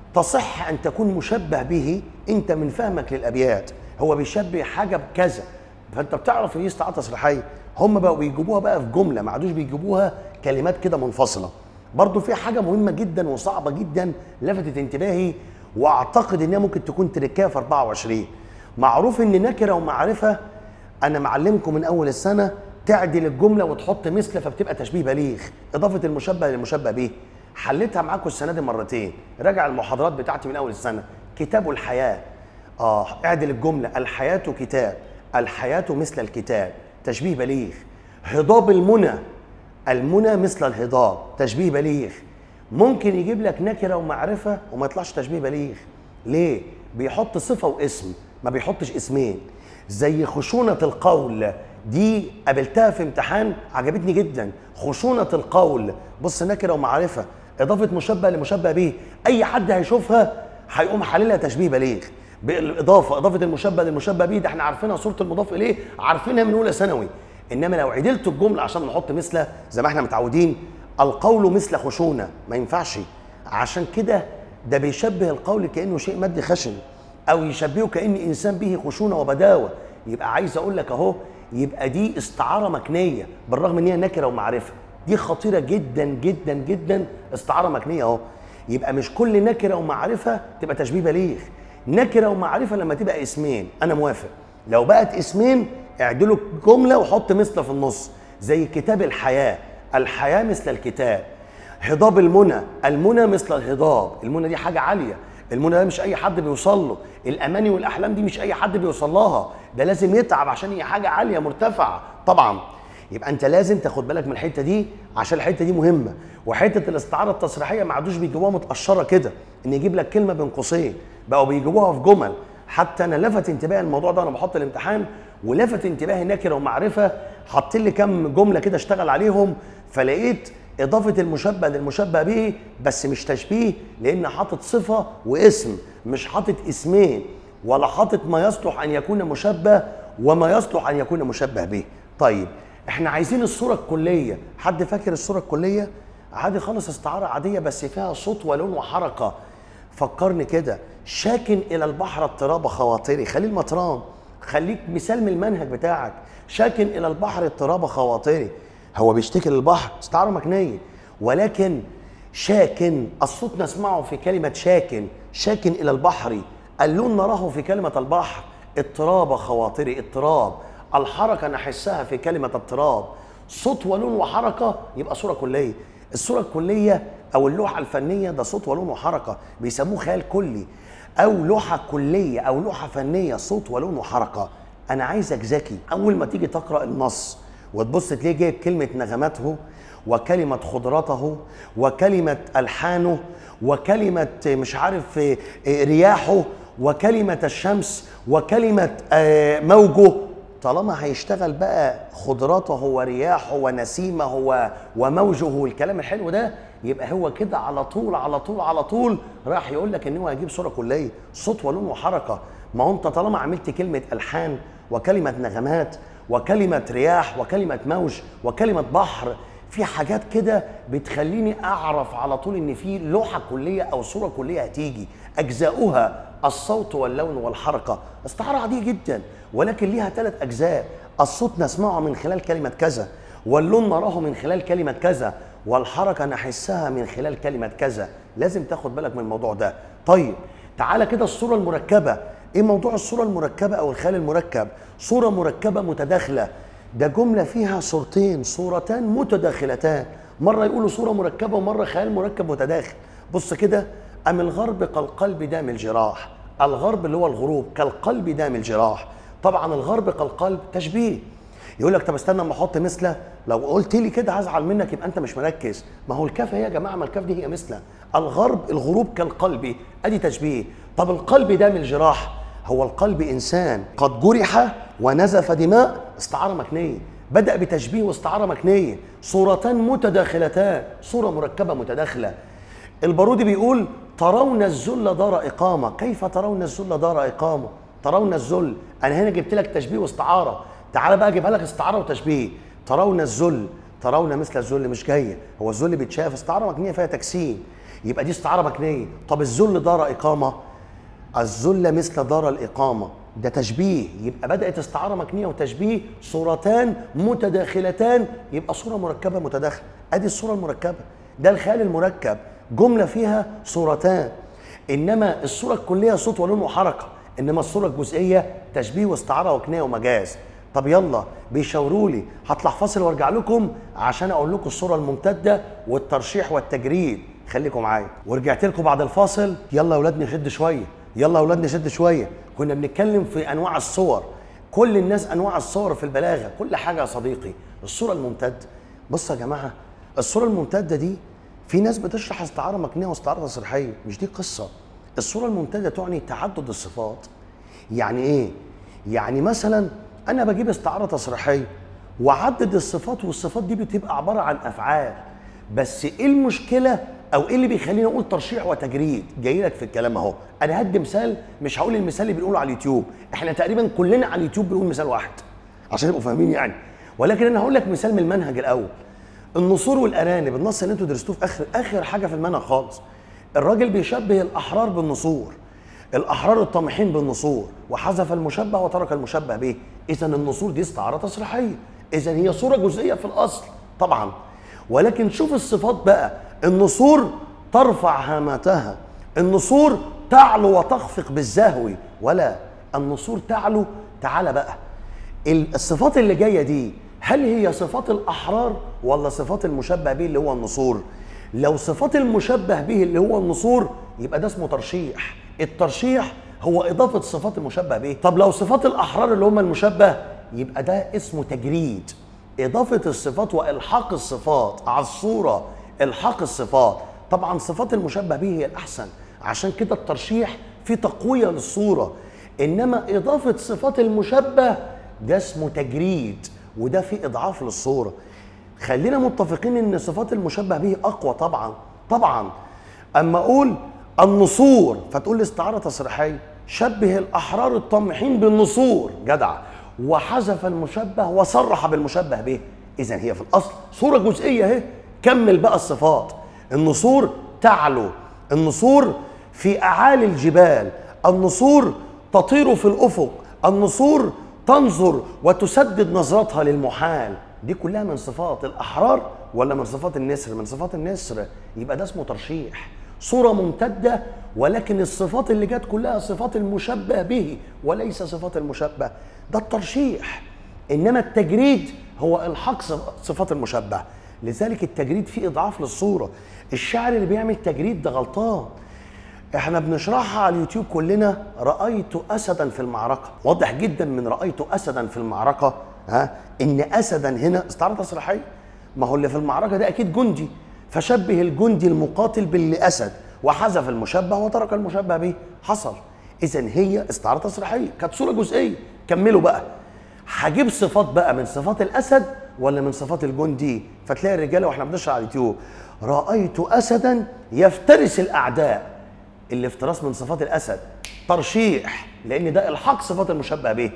تصح ان تكون مشبه به انت من فهمك للابيات هو بيشبه حاجه بكذا فانت بتعرف ان دي استعاره تصريحيه هم بقوا بيجيبوها بقى في جمله ما عادوش بيجيبوها كلمات كده منفصله برضو في حاجه مهمه جدا وصعبه جدا لفتت انتباهي واعتقد انها ممكن تكون تركايه في 24 معروف ان نكره ومعرفه انا معلمكم من اول السنه تعدل الجمله وتحط مثل فبتبقى تشبيه بليغ اضافه المشبه للمشبه به حليتها معاكم السنه دي مرتين راجع المحاضرات بتاعتي من اول السنه كتاب الحياه اه اعدل الجمله الحياه كتاب الحياه مثل الكتاب تشبيه بليغ هضاب المنى المنى مثل الهضاب تشبيه بليغ ممكن يجيب لك نكره ومعرفه وما يطلعش تشبيه بليغ ليه بيحط صفه واسم ما بيحطش اسمين زي خشونه القول دي قابلتها في امتحان عجبتني جدا خشونه القول بص نكره ومعرفه اضافه مشبه لمشبه به اي حد هيشوفها هيقوم حللها تشبيه بليغ بالاضافه اضافه المشبه للمشبه به ده احنا عارفينها صوره المضاف اليه عارفينها من اولى ثانوي انما لو عدلت الجمله عشان نحط مثله زي ما احنا متعودين القول مثل خشونه ما ينفعش عشان كده ده بيشبه القول كانه شيء مادي خشن او يشبهه كان انسان به خشونه وبداوه يبقى عايز اقول لك اهو يبقى دي استعاره مكنيه بالرغم ان هي نكره ومعرفه دي خطيره جدا جدا جدا استعاره مكنيه اهو يبقى مش كل نكره ومعرفه تبقى تشبيه بليغ نكره ومعرفه لما تبقى اسمين انا موافق لو بقت اسمين اعدلوا جمله وحط مثل في النص زي كتاب الحياه الحياه مثل الكتاب هضاب المنى المنى مثل الهضاب المنى دي حاجه عاليه المنى ده مش اي حد بيوصل له الاماني والاحلام دي مش اي حد بيوصل لها ده لازم يتعب عشان هي حاجه عاليه مرتفعه طبعا يبقى انت لازم تاخد بالك من الحته دي عشان الحته دي مهمه وحته الاستعاره التصريحيه ما عادوش بيجيبوها متقشره كده ان يجيب لك كلمه بين قوسين بقوا بيجيبوها في جمل حتى انا لفت انتباهي الموضوع ده وانا بحط الامتحان ولفت انتباهي نكره ومعرفه حاطين لي كام جمله كده اشتغل عليهم فلقيت اضافه المشبه للمشبه به بس مش تشبيه لان حاطط صفه واسم مش حاطط اسمين ولا حاطط ما يصلح ان يكون مشبه وما يصلح ان يكون مشبه به طيب احنا عايزين الصوره الكليه حد فاكر الصوره الكليه عادي خالص استعاره عاديه بس فيها صوت ولون وحركه فكرني كده شاكن الى البحر اضطراب خواطري خليل مطران خليك مثال من المنهج بتاعك شاكن الى البحر اضطراب خواطري هو بيشتكي للبحر استعاره مكنيه ولكن شاكن الصوت نسمعه في كلمه شاكن شاكن الى البحر اللون نراه في كلمه البحر اضطراب خواطري اضطراب الحركه نحسها في كلمه اضطراب صوت ولون وحركه يبقى صوره كليه الصوره الكليه او اللوحه الفنيه ده صوت ولون وحركه بيسموه خيال كلي او لوحه كليه او لوحه فنيه صوت ولون وحركه انا عايزك ذكي اول ما تيجي تقرا النص وتبص تلاقيه جايب كلمه نغماته وكلمه خضرته وكلمه الحانه وكلمه مش عارف رياحه وكلمه الشمس وكلمه موجه طالما هيشتغل بقى خضرته ورياحه ونسيمه وموجه والكلام الحلو ده يبقى هو كده على طول على طول على طول راح يقول لك ان هو هيجيب صوره كليه صوت ولون وحركه ما هو انت طالما عملت كلمه الحان وكلمه نغمات وكلمه رياح وكلمه موج وكلمه بحر في حاجات كده بتخليني اعرف على طول ان في لوحه كليه او صوره كليه هتيجي اجزاؤها الصوت واللون والحركه استعاره عاديه جدا ولكن ليها ثلاث اجزاء الصوت نسمعه من خلال كلمه كذا واللون نراه من خلال كلمه كذا والحركه نحسها من خلال كلمه كذا لازم تاخد بالك من الموضوع ده طيب تعالى كده الصوره المركبه ايه موضوع الصوره المركبه او الخيال المركب صوره مركبه متداخله ده جمله فيها صورتين صورتان متداخلتان مره يقولوا صوره مركبه ومره خيال مركب متداخل بص كده ام الغرب كالقلب دام الجراح الغرب اللي هو الغروب كالقلب دام الجراح طبعا الغرب كالقلب تشبيه يقول لك طب استنى اما احط مثله لو قلت لي كده هزعل منك يبقى انت مش مركز ما هو الكاف هي يا جماعه ما الكاف دي هي مثله الغرب الغروب كالقلب ادي تشبيه طب القلب ده من الجراح هو القلب انسان قد جرح ونزف دماء استعاره مكنيه بدا بتشبيه واستعاره مكنيه صورتان متداخلتان صوره مركبه متداخله البارودي بيقول ترون الذل دار اقامه كيف ترون الذل دار اقامه ترون الذل انا هنا جبت لك تشبيه واستعاره تعال بقى اجيبها لك استعاره وتشبيه ترون الذل ترون مثل الذل مش جايه هو الذل بيتشاف استعاره مكنيه فيها تجسيم يبقى دي استعاره مكنيه طب الذل دار اقامه الذل مثل دار الاقامه ده تشبيه يبقى بدات استعاره مكنيه وتشبيه صورتان متداخلتان يبقى صوره مركبه متداخله ادي الصوره المركبه ده الخيال المركب جمله فيها صورتان انما الصوره الكليه صوت ولون وحركه انما الصوره الجزئيه تشبيه واستعاره وكنايه ومجاز طب يلا بيشاوروا لي هطلع فاصل وارجع لكم عشان اقول لكم الصوره الممتده والترشيح والتجريد خليكم معايا ورجعت لكم بعد الفاصل يلا يا اولاد نشد شويه يلا يا اولاد نشد شويه كنا بنتكلم في انواع الصور كل الناس انواع الصور في البلاغه كل حاجه يا صديقي الصوره الممتده بص يا جماعه الصوره الممتده دي في ناس بتشرح استعاره مكنيه واستعاره تصريحيه مش دي قصه الصوره الممتده تعني تعدد الصفات يعني ايه يعني مثلا انا بجيب استعاره تصريحيه واعدد الصفات والصفات دي بتبقى عباره عن افعال بس ايه المشكله او ايه اللي بيخليني اقول ترشيح وتجريد جاي لك في الكلام اهو انا هدي مثال مش هقول المثال اللي بنقوله على اليوتيوب احنا تقريبا كلنا على اليوتيوب بنقول مثال واحد عشان تبقوا فاهمين يعني ولكن انا هقول لك مثال من المنهج الاول النسور والارانب النص اللي انتوا درستوه في اخر اخر حاجه في المنهج خالص الراجل بيشبه الاحرار بالنسور الاحرار الطامحين بالنسور وحذف المشبه وترك المشبه به اذا النسور دي استعاره تصريحيه اذا هي صوره جزئيه في الاصل طبعا ولكن شوف الصفات بقى النسور ترفع هامتها النسور تعلو وتخفق بالزهو ولا النسور تعلو تعالى بقى الصفات اللي جايه دي هل هي صفات الاحرار ولا صفات المشبه به اللي هو النصور لو صفات المشبه به اللي هو النصور يبقى ده اسمه ترشيح الترشيح هو اضافه صفات المشبه به طب لو صفات الاحرار اللي هم المشبه يبقى ده اسمه تجريد اضافه الصفات والحاق الصفات على الصوره الحاق الصفات طبعا صفات المشبه به هي الاحسن عشان كده الترشيح في تقويه للصوره انما اضافه صفات المشبه ده اسمه تجريد وده في اضعاف للصوره خلينا متفقين ان صفات المشبه به اقوى طبعا طبعا اما اقول النصور فتقول لي استعاره تصريحيه شبه الاحرار الطامحين بالنصور جدع وحذف المشبه وصرح بالمشبه به اذا هي في الاصل صوره جزئيه اهي كمل بقى الصفات النصور تعلو النصور في اعالي الجبال النصور تطير في الافق النصور تنظر وتسدد نظرتها للمحال دي كلها من صفات الاحرار ولا من صفات النسر من صفات النسر يبقى ده اسمه ترشيح صورة ممتدة ولكن الصفات اللي جت كلها صفات المشبه به وليس صفات المشبه ده الترشيح انما التجريد هو الحاق صفات المشبه لذلك التجريد فيه اضعاف للصوره الشاعر اللي بيعمل تجريد ده غلطان احنا بنشرحها على اليوتيوب كلنا رايت اسدا في المعركه واضح جدا من رايت اسدا في المعركه ها ان اسدا هنا استعاره تصريحيه ما هو اللي في المعركه ده اكيد جندي فشبه الجندي المقاتل بالاسد وحذف المشبه وترك المشبه به حصل اذا هي استعاره تصريحيه كانت صوره جزئيه كملوا بقى هجيب صفات بقى من صفات الاسد ولا من صفات الجندي فتلاقي الرجاله واحنا بنشرح على اليوتيوب رايت اسدا يفترس الاعداء الافتراس من صفات الاسد ترشيح لان ده الحاق صفات المشبه به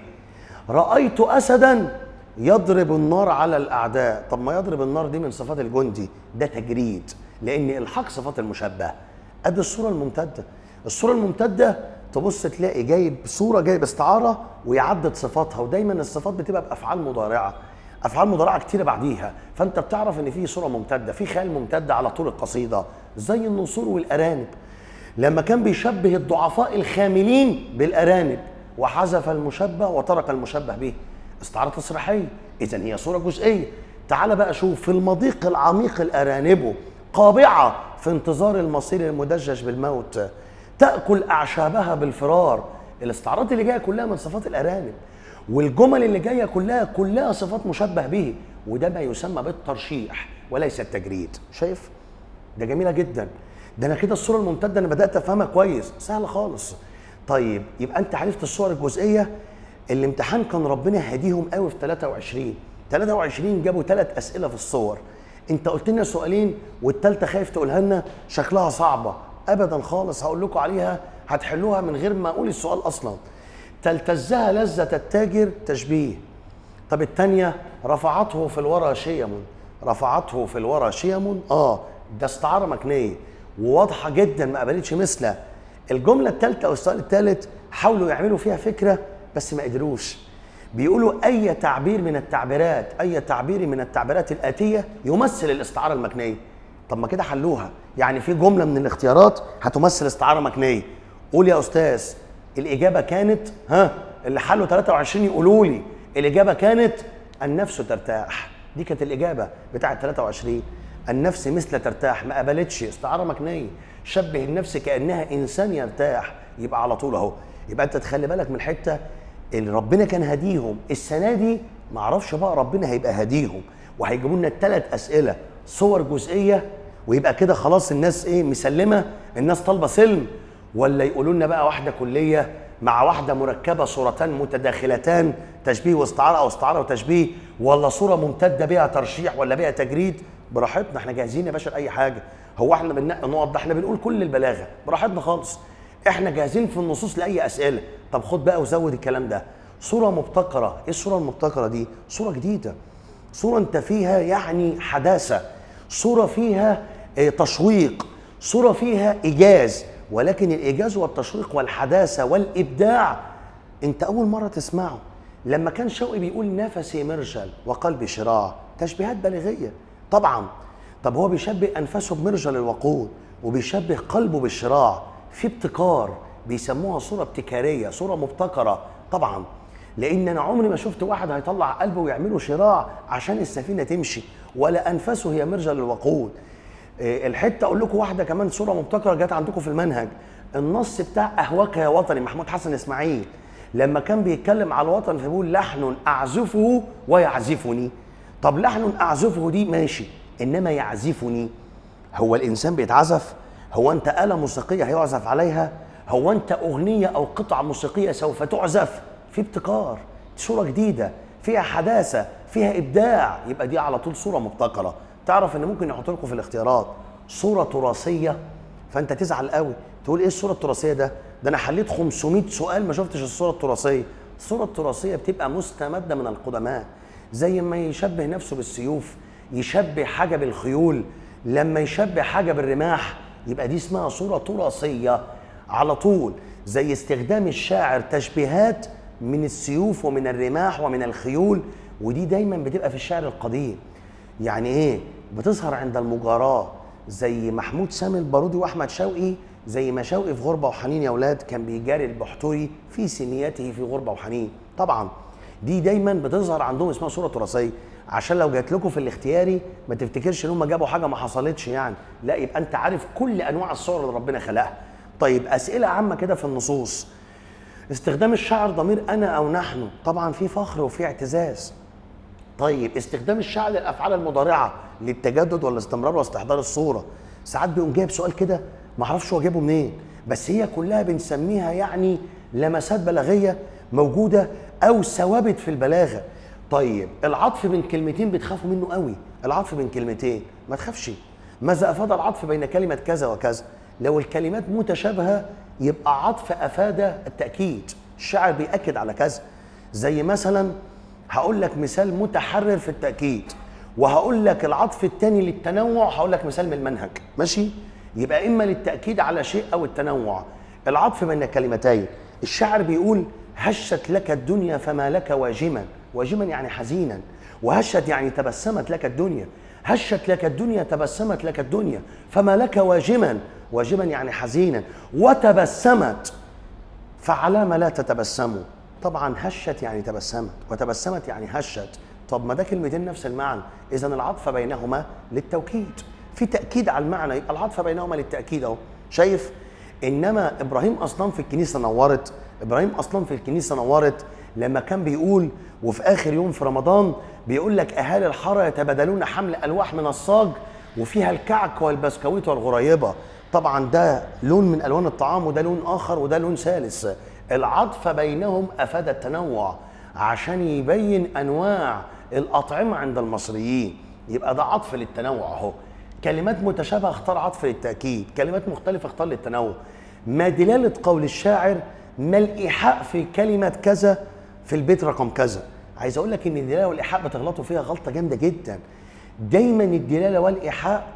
رايت اسدا يضرب النار على الاعداء طب ما يضرب النار دي من صفات الجندي ده تجريد لان الحاق صفات المشبه ادي الصوره الممتده الصوره الممتده تبص تلاقي جايب صوره جايب استعاره ويعدد صفاتها ودايما الصفات بتبقى بافعال مضارعه افعال مضارعه كتيره بعديها فانت بتعرف ان في صوره ممتده في خيال ممتد على طول القصيده زي النسور والارانب لما كان بيشبه الضعفاء الخاملين بالارانب وحذف المشبه وترك المشبه به استعاره تصريحيه اذا هي صوره جزئيه تعال بقى شوف في المضيق العميق الارانب قابعه في انتظار المصير المدجج بالموت تاكل اعشابها بالفرار الاستعارات اللي جايه كلها من صفات الارانب والجمل اللي جايه كلها كلها صفات مشبه به وده ما يسمى بالترشيح وليس التجريد شايف ده جميله جدا ده انا كده الصوره الممتده انا بدات افهمها كويس سهله خالص طيب يبقى انت عرفت الصور الجزئيه الامتحان كان ربنا هديهم قوي في 23 23 جابوا ثلاث اسئله في الصور انت قلت لنا سؤالين والثالثه خايف تقولها لنا شكلها صعبه ابدا خالص هقول لكم عليها هتحلوها من غير ما اقول السؤال اصلا تلتزها لذة التاجر تشبيه طب الثانية رفعته في الورى شيم رفعته في الورى شيم اه ده استعارة مكنية وواضحة جدا ما قبلتش مثله الجملة الثالثة أو السؤال الثالث حاولوا يعملوا فيها فكرة بس ما قدروش بيقولوا أي تعبير من التعبيرات أي تعبير من التعبيرات الآتية يمثل الاستعارة المكنية طب ما كده حلوها يعني في جملة من الاختيارات هتمثل استعارة مكنية قول يا أستاذ الإجابة كانت ها اللي حلوا 23 يقولوا لي الإجابة كانت النفس ترتاح دي كانت الإجابة بتاعة 23 النفس مثل ترتاح ما قبلتش استعارة مكنية شبه النفس كأنها إنسان يرتاح يبقى على طول أهو يبقى أنت تخلي بالك من الحتة اللي ربنا كان هديهم السنة دي ما اعرفش بقى ربنا هيبقى هديهم وهيجيبوا لنا الثلاث أسئلة صور جزئية ويبقى كده خلاص الناس ايه مسلمة الناس طالبة سلم ولا يقولوا لنا بقى واحده كليه مع واحده مركبه صورتان متداخلتان تشبيه واستعاره او استعاره وتشبيه ولا صوره ممتده بها ترشيح ولا بها تجريد براحتنا احنا جاهزين يا باشا لاي حاجه هو احنا بننقي نقط ده احنا بنقول كل البلاغه براحتنا خالص احنا جاهزين في النصوص لاي اسئله طب خد بقى وزود الكلام ده صوره مبتكره ايه الصوره المبتكره دي صوره جديده صوره انت فيها يعني حداثه صوره فيها اه تشويق صوره فيها ايجاز ولكن الايجاز والتشويق والحداثه والابداع انت اول مره تسمعه لما كان شوقي بيقول نفسي مرجل وقلبي شراع تشبيهات بلاغيه طبعا طب هو بيشبه انفاسه بمرجل الوقود وبيشبه قلبه بالشراع في ابتكار بيسموها صوره ابتكاريه صوره مبتكره طبعا لان انا عمري ما شفت واحد هيطلع قلبه ويعمله شراع عشان السفينه تمشي ولا انفاسه هي مرجل الوقود إيه، الحته اقول لكم واحده كمان صوره مبتكره جت عندكم في المنهج النص بتاع اهواك يا وطني محمود حسن اسماعيل لما كان بيتكلم على الوطن فبيقول لحن اعزفه ويعزفني طب لحن اعزفه دي ماشي انما يعزفني هو الانسان بيتعزف هو انت اله موسيقيه هيعزف عليها هو انت اغنيه او قطعه موسيقيه سوف تعزف في ابتكار صوره جديده فيها حداثه فيها ابداع يبقى دي على طول صوره مبتكره تعرف ان ممكن يحط لكم في الاختيارات صوره تراثيه فانت تزعل قوي تقول ايه الصوره التراثيه ده ده انا حليت 500 سؤال ما شفتش الصوره التراثيه الصوره التراثيه بتبقى مستمده من القدماء زي ما يشبه نفسه بالسيوف يشبه حاجه بالخيول لما يشبه حاجه بالرماح يبقى دي اسمها صوره تراثيه على طول زي استخدام الشاعر تشبيهات من السيوف ومن الرماح ومن الخيول ودي دايما بتبقى في الشعر القديم يعني ايه بتظهر عند المجاراة زي محمود سامي البارودي واحمد شوقي زي ما شوقي في غربة وحنين يا اولاد كان بيجاري البحتري في سنيته في غربة وحنين طبعا دي دايما بتظهر عندهم اسمها صورة تراثية عشان لو جات لكم في الاختياري ما تفتكرش ان هم جابوا حاجه ما حصلتش يعني لا يبقى انت عارف كل انواع الصور اللي ربنا خلقها طيب اسئله عامه كده في النصوص استخدام الشعر ضمير انا او نحن طبعا في فخر وفي اعتزاز طيب استخدام الشعر للافعال المضارعه للتجدد والاستمرار واستحضار الصوره ساعات بيقوم جايب سؤال كده ما اعرفش هو جايبه منين بس هي كلها بنسميها يعني لمسات بلاغيه موجوده او ثوابت في البلاغه طيب العطف بين كلمتين بتخافوا منه قوي العطف بين كلمتين ما تخافش ماذا افاد العطف بين كلمه كذا وكذا لو الكلمات متشابهه يبقى عطف افاد التاكيد الشاعر بياكد على كذا زي مثلا هقول لك مثال متحرر في التاكيد وهقول لك العطف الثاني للتنوع هقول لك مثال من المنهج ماشي يبقى اما للتاكيد على شيء او التنوع العطف بين كلمتين الشاعر بيقول هشت لك الدنيا فما لك واجما واجما يعني حزينا وهشت يعني تبسمت لك الدنيا هشت لك الدنيا تبسمت لك الدنيا فما لك واجما واجما يعني حزينا وتبسمت فعلى ما لا تتبسموا طبعا هشت يعني تبسمت وتبسمت يعني هشت طب ما ده كلمتين نفس المعنى اذا العطف بينهما للتوكيد في تاكيد على المعنى يبقى العطف بينهما للتاكيد اهو شايف انما ابراهيم اصلا في الكنيسه نورت ابراهيم اصلا في الكنيسه نورت لما كان بيقول وفي اخر يوم في رمضان بيقول لك اهالي الحاره يتبادلون حمل الواح من الصاج وفيها الكعك والبسكويت والغريبه طبعا ده لون من الوان الطعام وده لون اخر وده لون ثالث العطف بينهم افاد التنوع عشان يبين انواع الاطعمه عند المصريين يبقى ده عطف للتنوع اهو كلمات متشابهه اختار عطف للتاكيد كلمات مختلفه اختار للتنوع ما دلاله قول الشاعر ما الايحاء في كلمه كذا في البيت رقم كذا عايز اقول لك ان الدلاله والايحاء بتغلطوا فيها غلطه جامده جدا دايما الدلاله والايحاء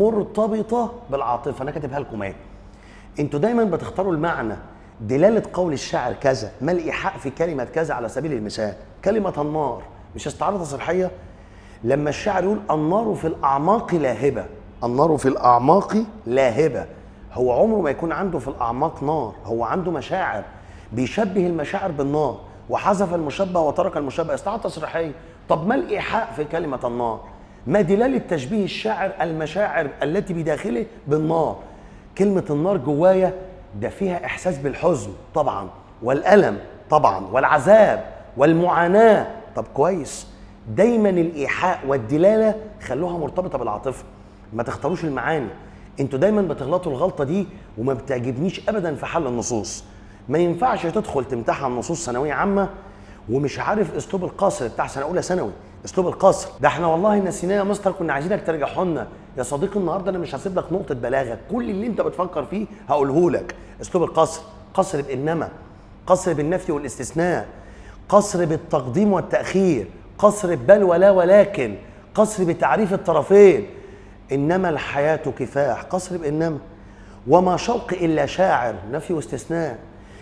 مرتبطه بالعاطفه انا كاتبها لكم اهي انتوا دايما بتختاروا المعنى دلاله قول الشاعر كذا ما الايحاء في كلمه كذا على سبيل المثال كلمه النار مش استعاره تصريحيه لما الشاعر يقول النار في الاعماق لاهبه النار في الاعماق لاهبه هو عمره ما يكون عنده في الاعماق نار هو عنده مشاعر بيشبه المشاعر بالنار وحذف المشبه وترك المشبه استعاره تصريحيه طب ما الايحاء في كلمه النار ما دلاله تشبيه الشاعر المشاعر التي بداخله بالنار كلمه النار جوايا ده فيها احساس بالحزن طبعا والالم طبعا والعذاب والمعاناه طب كويس دايما الايحاء والدلاله خلوها مرتبطه بالعاطفه ما تختاروش المعاني انتوا دايما بتغلطوا الغلطه دي وما بتعجبنيش ابدا في حل النصوص ما ينفعش تدخل تمتحن نصوص ثانويه عامه ومش عارف اسلوب القصر بتاع سنه اولى ثانوي اسلوب القصر ده احنا والله نسيناه يا مستر كنا عايزينك ترجعه لنا يا صديقي النهارده انا مش هسيب لك نقطه بلاغه كل اللي انت بتفكر فيه هقوله لك اسلوب القصر قصر بانما قصر بالنفي والاستثناء قصر بالتقديم والتاخير قصر بل ولا ولكن قصر بتعريف الطرفين انما الحياه كفاح قصر بانما وما شوق الا شاعر نفي واستثناء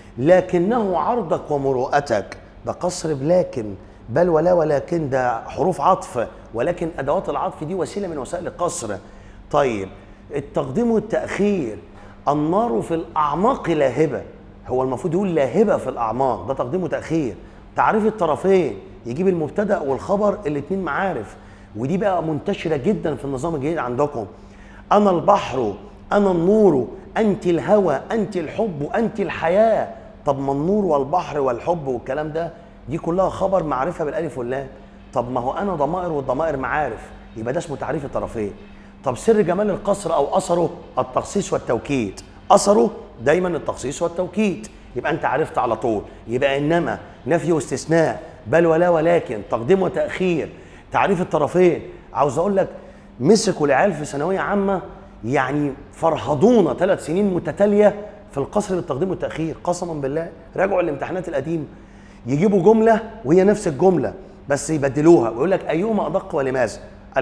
لكنه عرضك ومروءتك ده قصر بلكن بل ولا ولكن ده حروف عطف ولكن ادوات العطف دي وسيله من وسائل القصر طيب التقديم والتاخير النار في الاعماق لاهبه هو المفروض يقول لاهبه في الاعماق ده تقديم وتاخير تعريف الطرفين يجيب المبتدا والخبر الاثنين معارف ودي بقى منتشره جدا في النظام الجديد عندكم انا البحر انا النور انت الهوى انت الحب انت الحياه طب ما النور والبحر والحب والكلام ده دي كلها خبر معرفه بالالف واللام طب ما هو انا ضمائر والضمائر معارف يبقى ده اسمه تعريف الطرفين طب سر جمال القصر او اثره التخصيص والتوكيد اثره دايما التخصيص والتوكيد يبقى انت عرفت على طول يبقى انما نفي واستثناء بل ولا ولكن تقديم وتاخير تعريف الطرفين عاوز اقول لك مسكوا العيال في ثانويه عامه يعني فرهضونا ثلاث سنين متتاليه في القصر بالتقديم والتاخير قسما بالله راجعوا الامتحانات القديمه يجيبوا جمله وهي نفس الجمله بس يبدلوها ويقول لك ايهما ادق ولماذا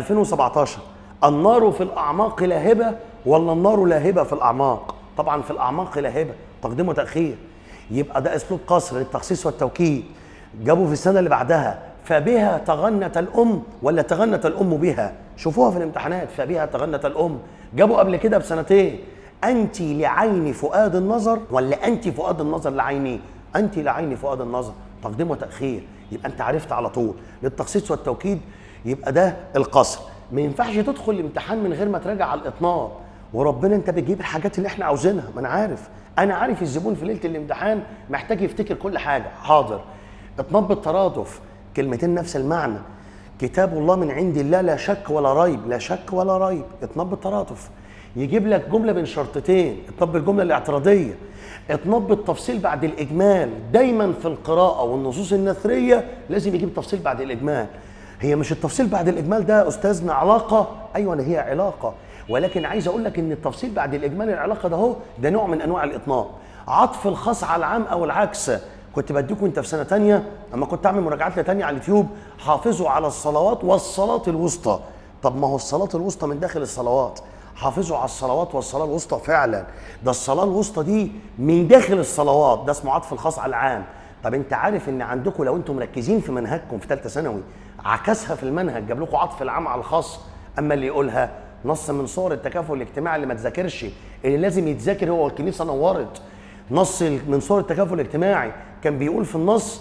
2017 النار في الاعماق لاهبه ولا النار لاهبه في الاعماق طبعا في الاعماق لاهبه تقديم وتاخير يبقى ده اسلوب قصر للتخصيص والتوكيد جابوا في السنه اللي بعدها فبها تغنت الام ولا تغنت الام بها شوفوها في الامتحانات فبها تغنت الام جابوا قبل كده بسنتين انت لعين فؤاد النظر ولا انت فؤاد النظر لعيني انت لعين فؤاد النظر تقديم وتاخير يبقى انت عرفت على طول للتخصيص والتوكيد يبقى ده القصر ما ينفعش تدخل الامتحان من غير ما تراجع على الاطناب وربنا انت بتجيب الحاجات اللي احنا عاوزينها ما انا عارف انا عارف الزبون في ليله الامتحان محتاج يفتكر كل حاجه حاضر اطناب بالترادف كلمتين نفس المعنى كتاب الله من عند الله لا شك ولا ريب لا شك ولا ريب اطناب بالترادف يجيب لك جمله بين شرطتين اطناب بالجمله الاعتراضيه اطناب بالتفصيل بعد الاجمال دايما في القراءه والنصوص النثريه لازم يجيب تفصيل بعد الاجمال هي مش التفصيل بعد الاجمال ده استاذنا علاقه ايوه هي علاقه ولكن عايز اقول لك ان التفصيل بعد الاجمال العلاقه ده هو ده نوع من انواع الاطناب عطف الخاص على العام او العكس كنت بديكم انت في سنه تانية اما كنت اعمل مراجعات لتانية على اليوتيوب حافظوا على الصلوات والصلاه الوسطى طب ما هو الصلاه الوسطى من داخل الصلوات حافظوا على الصلوات والصلاه الوسطى فعلا ده الصلاه الوسطى دي من داخل الصلوات ده اسمه عطف الخاص على العام طب انت عارف ان عندكم لو انتم مركزين في منهجكم في ثالثه ثانوي عكسها في المنهج جاب لكم عطف العام على الخاص اما اللي يقولها نص من صور التكافل الاجتماعي اللي ما تذاكرش اللي لازم يتذاكر هو الكنيسه نورت نص من صور التكافل الاجتماعي كان بيقول في النص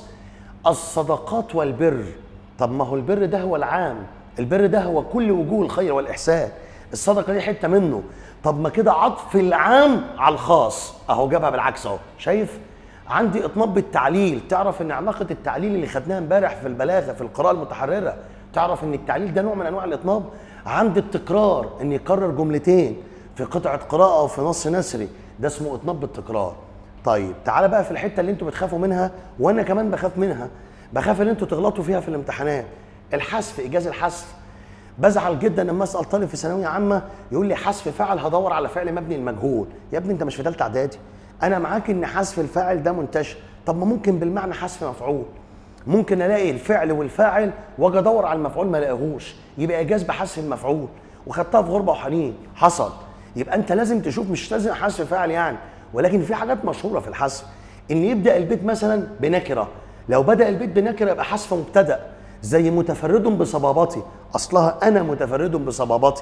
الصدقات والبر طب ما هو البر ده هو العام البر ده هو كل وجوه الخير والاحسان الصدقه دي حته منه طب ما كده عطف العام على الخاص اهو جابها بالعكس اهو شايف عندي اطناب بالتعليل تعرف ان علاقه التعليل اللي خدناها امبارح في البلاغه في القراءه المتحرره تعرف ان التعليل ده نوع من انواع الاطناب عند التكرار ان يكرر جملتين في قطعه قراءه او في نص نثري ده اسمه اطناب بالتكرار طيب تعالى بقى في الحته اللي انتوا بتخافوا منها وانا كمان بخاف منها بخاف ان انتوا تغلطوا فيها في الامتحانات الحذف ايجاز الحذف بزعل جدا لما اسال طالب في ثانويه عامه يقول لي حذف فاعل هدور على فعل مبني المجهول يا ابني انت مش في ثالثه اعدادي انا معاك ان حذف الفاعل ده منتشر طب ما ممكن بالمعنى حذف مفعول ممكن الاقي الفعل والفاعل واجي ادور على المفعول ما الاقيهوش يبقى ايجاز بحذف المفعول وخدتها في غربه وحنين حصل يبقى انت لازم تشوف مش لازم حذف فاعل يعني ولكن في حاجات مشهوره في الحذف ان يبدا البيت مثلا بنكره لو بدا البيت بنكره يبقى حذف مبتدا زي متفرد بصبابتي اصلها انا متفرد بصبابتي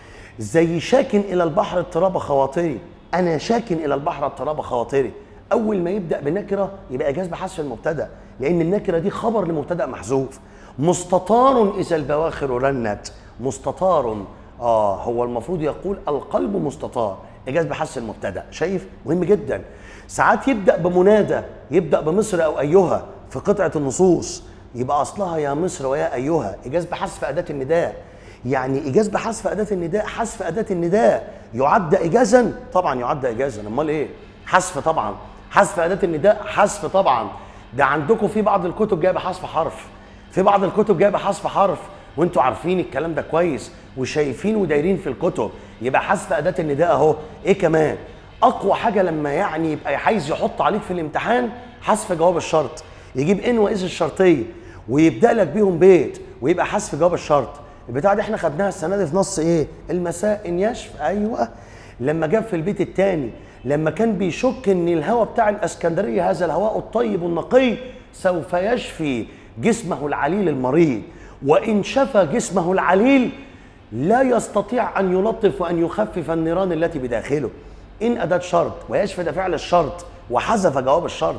زي شاكن الى البحر اضطراب خواطري انا شاكن الى البحر اضطراب خواطري اول ما يبدا بنكره يبقى اجاز بحذف المبتدا لان النكره دي خبر لمبتدا محذوف مستطار اذا البواخر رنت مستطار اه هو المفروض يقول القلب مستطار اجاز بحذف المبتدا شايف مهم جدا ساعات يبدا بمنادى يبدا بمصر او ايها في قطعه النصوص يبقى اصلها يا مصر ويا ايها اجاز بحذف اداه النداء يعني ايجاز بحذف اداه النداء حذف اداه النداء يعد اجازا طبعا يعد اجازا امال ايه حذف طبعا حذف اداه النداء حذف طبعا ده عندكم في بعض الكتب جايبه حذف حرف في بعض الكتب جايبه حذف حرف وانتوا عارفين الكلام ده كويس وشايفين ودايرين في الكتب يبقى حذف اداه النداء اهو ايه كمان اقوى حاجه لما يعني يبقى عايز يحط عليك في الامتحان حذف جواب الشرط يجيب ان واذ الشرطيه ويبدا لك بيهم بيت ويبقى حذف جواب الشرط البتاع دي احنا خدناها السنه دي في نص ايه المساء ان يشف ايوه لما جاب في البيت الثاني لما كان بيشك ان الهواء بتاع الاسكندريه هذا الهواء الطيب النقي سوف يشفي جسمه العليل المريض وان شفى جسمه العليل لا يستطيع ان يلطف وان يخفف النيران التي بداخله ان اداه شرط ويشفى ده فعل الشرط وحذف جواب الشرط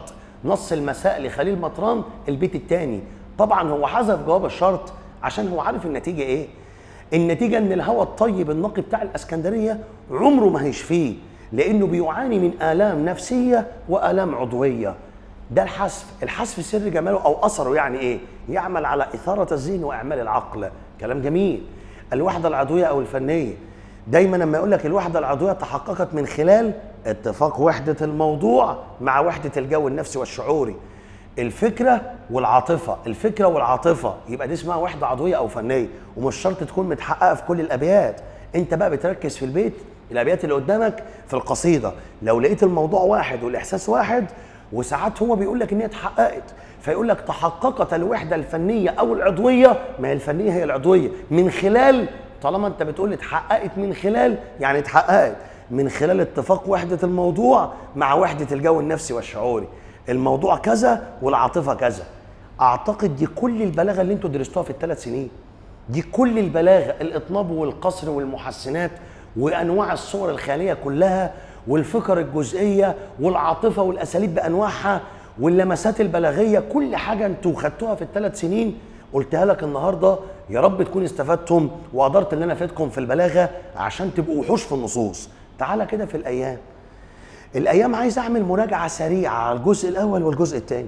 نص المساء لخليل مطران البيت الثاني طبعا هو حذف جواب الشرط عشان هو عارف النتيجه ايه النتيجه ان الهواء الطيب النقي بتاع الاسكندريه عمره ما هيشفيه لانه بيعاني من الام نفسيه والام عضويه ده الحذف الحذف سر جماله او اثره يعني ايه يعمل على اثاره الذهن واعمال العقل كلام جميل الوحده العضويه او الفنيه دايما لما يقول لك الوحده العضويه تحققت من خلال اتفاق وحده الموضوع مع وحده الجو النفسي والشعوري الفكره والعاطفه الفكره والعاطفه يبقى دي اسمها وحده عضويه او فنيه ومش شرط تكون متحققه في كل الابيات انت بقى بتركز في البيت الابيات اللي قدامك في القصيده لو لقيت الموضوع واحد والاحساس واحد وساعات هو بيقول لك ان هي اتحققت فيقول لك تحققت الوحده الفنيه او العضويه ما هي الفنيه هي العضويه من خلال طالما انت بتقول لي اتحققت من خلال يعني اتحققت من خلال اتفاق وحده الموضوع مع وحده الجو النفسي والشعوري الموضوع كذا والعاطفه كذا اعتقد دي كل البلاغه اللي انتوا درستوها في الثلاث سنين دي كل البلاغه الاطناب والقصر والمحسنات وانواع الصور الخياليه كلها والفكر الجزئيه والعاطفه والاساليب بانواعها واللمسات البلاغيه كل حاجه انتوا خدتوها في الثلاث سنين قلتها لك النهارده يا رب تكون استفدتم وقدرت ان انا افيدكم في البلاغه عشان تبقوا وحوش في النصوص تعالى كده في الايام الايام عايز اعمل مراجعه سريعه على الجزء الاول والجزء الثاني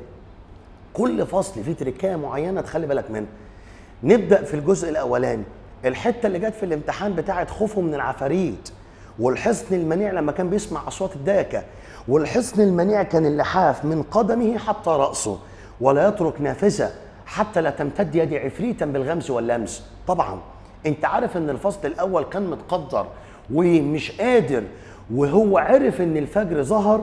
كل فصل فيه تركايه معينه تخلي بالك منها نبدا في الجزء الاولاني الحته اللي جت في الامتحان بتاعه خوفه من العفاريت والحصن المنيع لما كان بيسمع اصوات الداكه والحصن المنيع كان اللحاف من قدمه حتى راسه ولا يترك نافذه حتى لا تمتد يد عفريتا بالغمس واللمس طبعا انت عارف ان الفصل الاول كان متقدر ومش قادر وهو عرف ان الفجر ظهر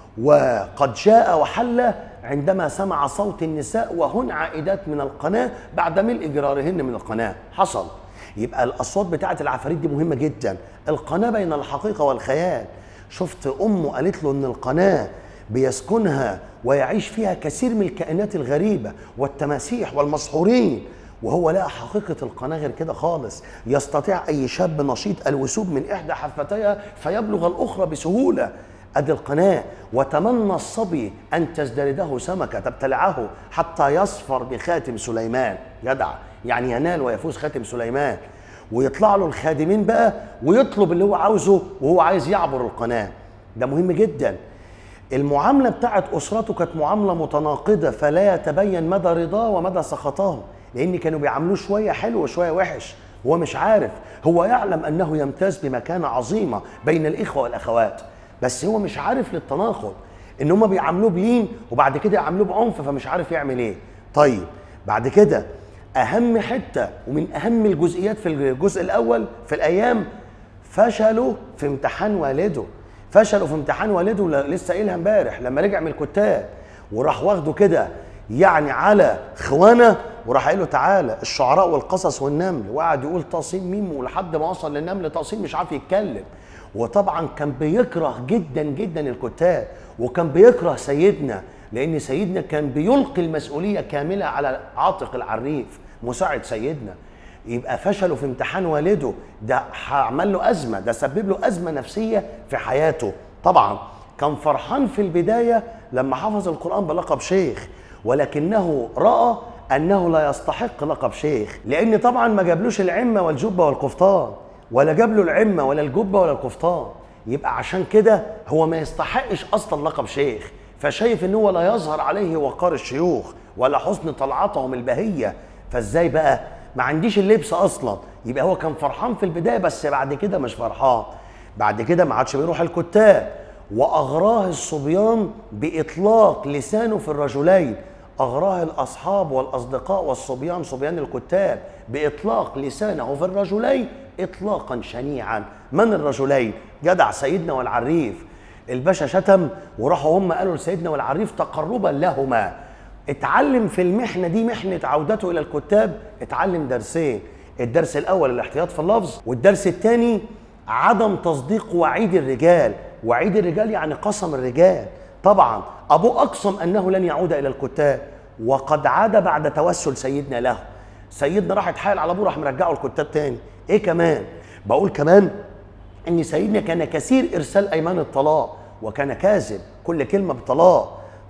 وقد جاء وحل عندما سمع صوت النساء وهن عائدات من القناه بعد ملء جرارهن من القناه حصل يبقى الاصوات بتاعه العفاريت دي مهمه جدا القناه بين الحقيقه والخيال شفت امه قالت له ان القناه بيسكنها ويعيش فيها كثير من الكائنات الغريبه والتماسيح والمسحورين وهو لقى حقيقة القناة غير كده خالص يستطيع أي شاب نشيط الوثوب من إحدى حفتيها فيبلغ الأخرى بسهولة أدي القناة وتمنى الصبي أن تزدرده سمكة تبتلعه حتى يصفر بخاتم سليمان جدع يعني ينال ويفوز خاتم سليمان ويطلع له الخادمين بقى ويطلب اللي هو عاوزه وهو عايز يعبر القناة ده مهم جدا المعاملة بتاعت أسرته كانت معاملة متناقضة فلا يتبين مدى رضاه ومدى سخطاه لأن كانوا بيعاملوه شوية حلو وشوية وحش هو مش عارف هو يعلم أنه يمتاز بمكانة عظيمة بين الإخوة والأخوات بس هو مش عارف للتناقض ان هم بيعاملوه بلين وبعد كده يعاملوه بعنف فمش عارف يعمل ايه طيب بعد كده اهم حته ومن اهم الجزئيات في الجزء الاول في الايام فشلوا في امتحان والده فشلوا في امتحان والده لسه قايلها امبارح لما رجع من الكتاب وراح واخده كده يعني على خوانه وراح قايل له تعالى الشعراء والقصص والنمل وقعد يقول تصين ميم ولحد ما وصل للنمل تصين مش عارف يتكلم وطبعا كان بيكره جدا جدا الكتاب وكان بيكره سيدنا لان سيدنا كان بيلقي المسؤوليه كامله على عاتق العريف مساعد سيدنا يبقى فشلوا في امتحان والده ده عمل له ازمه ده سبب له ازمه نفسيه في حياته طبعا كان فرحان في البدايه لما حفظ القران بلقب شيخ ولكنه راى انه لا يستحق لقب شيخ لان طبعا ما جابلوش العمه والجبه والقفطان ولا جاب له العمه ولا الجبه ولا القفطان يبقى عشان كده هو ما يستحقش اصلا لقب شيخ فشايف ان هو لا يظهر عليه وقار الشيوخ ولا حسن طلعتهم البهيه فازاي بقى ما عنديش اللبس اصلا يبقى هو كان فرحان في البدايه بس بعد كده مش فرحان بعد كده ما عادش بيروح الكتاب واغراه الصبيان باطلاق لسانه في الرجلين اغراه الاصحاب والاصدقاء والصبيان صبيان الكتاب باطلاق لسانه في الرجلين اطلاقا شنيعا من الرجلين جدع سيدنا والعريف الباشا شتم وراحوا هم قالوا لسيدنا والعريف تقربا لهما اتعلم في المحنه دي محنه عودته الى الكتاب اتعلم درسين الدرس الاول الاحتياط في اللفظ والدرس الثاني عدم تصديق وعيد الرجال وعيد الرجال يعني قسم الرجال طبعا ابوه اقسم انه لن يعود الى الكتاب وقد عاد بعد توسل سيدنا له سيدنا راح يتحايل على ابوه راح مرجعه الكتاب تاني ايه كمان بقول كمان ان سيدنا كان كثير ارسال ايمان الطلاق وكان كاذب كل كلمه بطلاق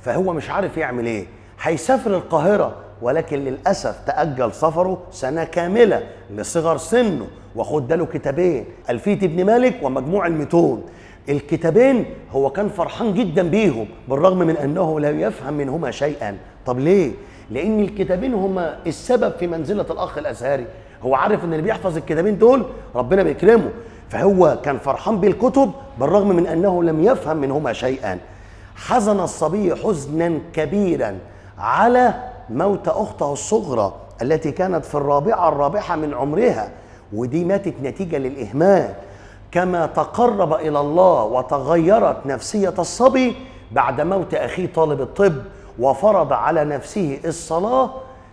فهو مش عارف يعمل ايه هيسافر القاهره ولكن للاسف تاجل سفره سنه كامله لصغر سنه وخد له كتابين الفيه ابن مالك ومجموع المتون الكتابين هو كان فرحان جدا بيهم بالرغم من انه لا يفهم منهما شيئا طب ليه لان الكتابين هما السبب في منزله الاخ الازهري هو عارف ان اللي بيحفظ الكتابين دول ربنا بيكرمه فهو كان فرحان بالكتب بالرغم من انه لم يفهم منهما شيئا حزن الصبي حزنا كبيرا على موت اخته الصغرى التي كانت في الرابعه الرابحه من عمرها ودي ماتت نتيجه للاهمال كما تقرب الى الله وتغيرت نفسيه الصبي بعد موت اخيه طالب الطب وفرض على نفسه الصلاه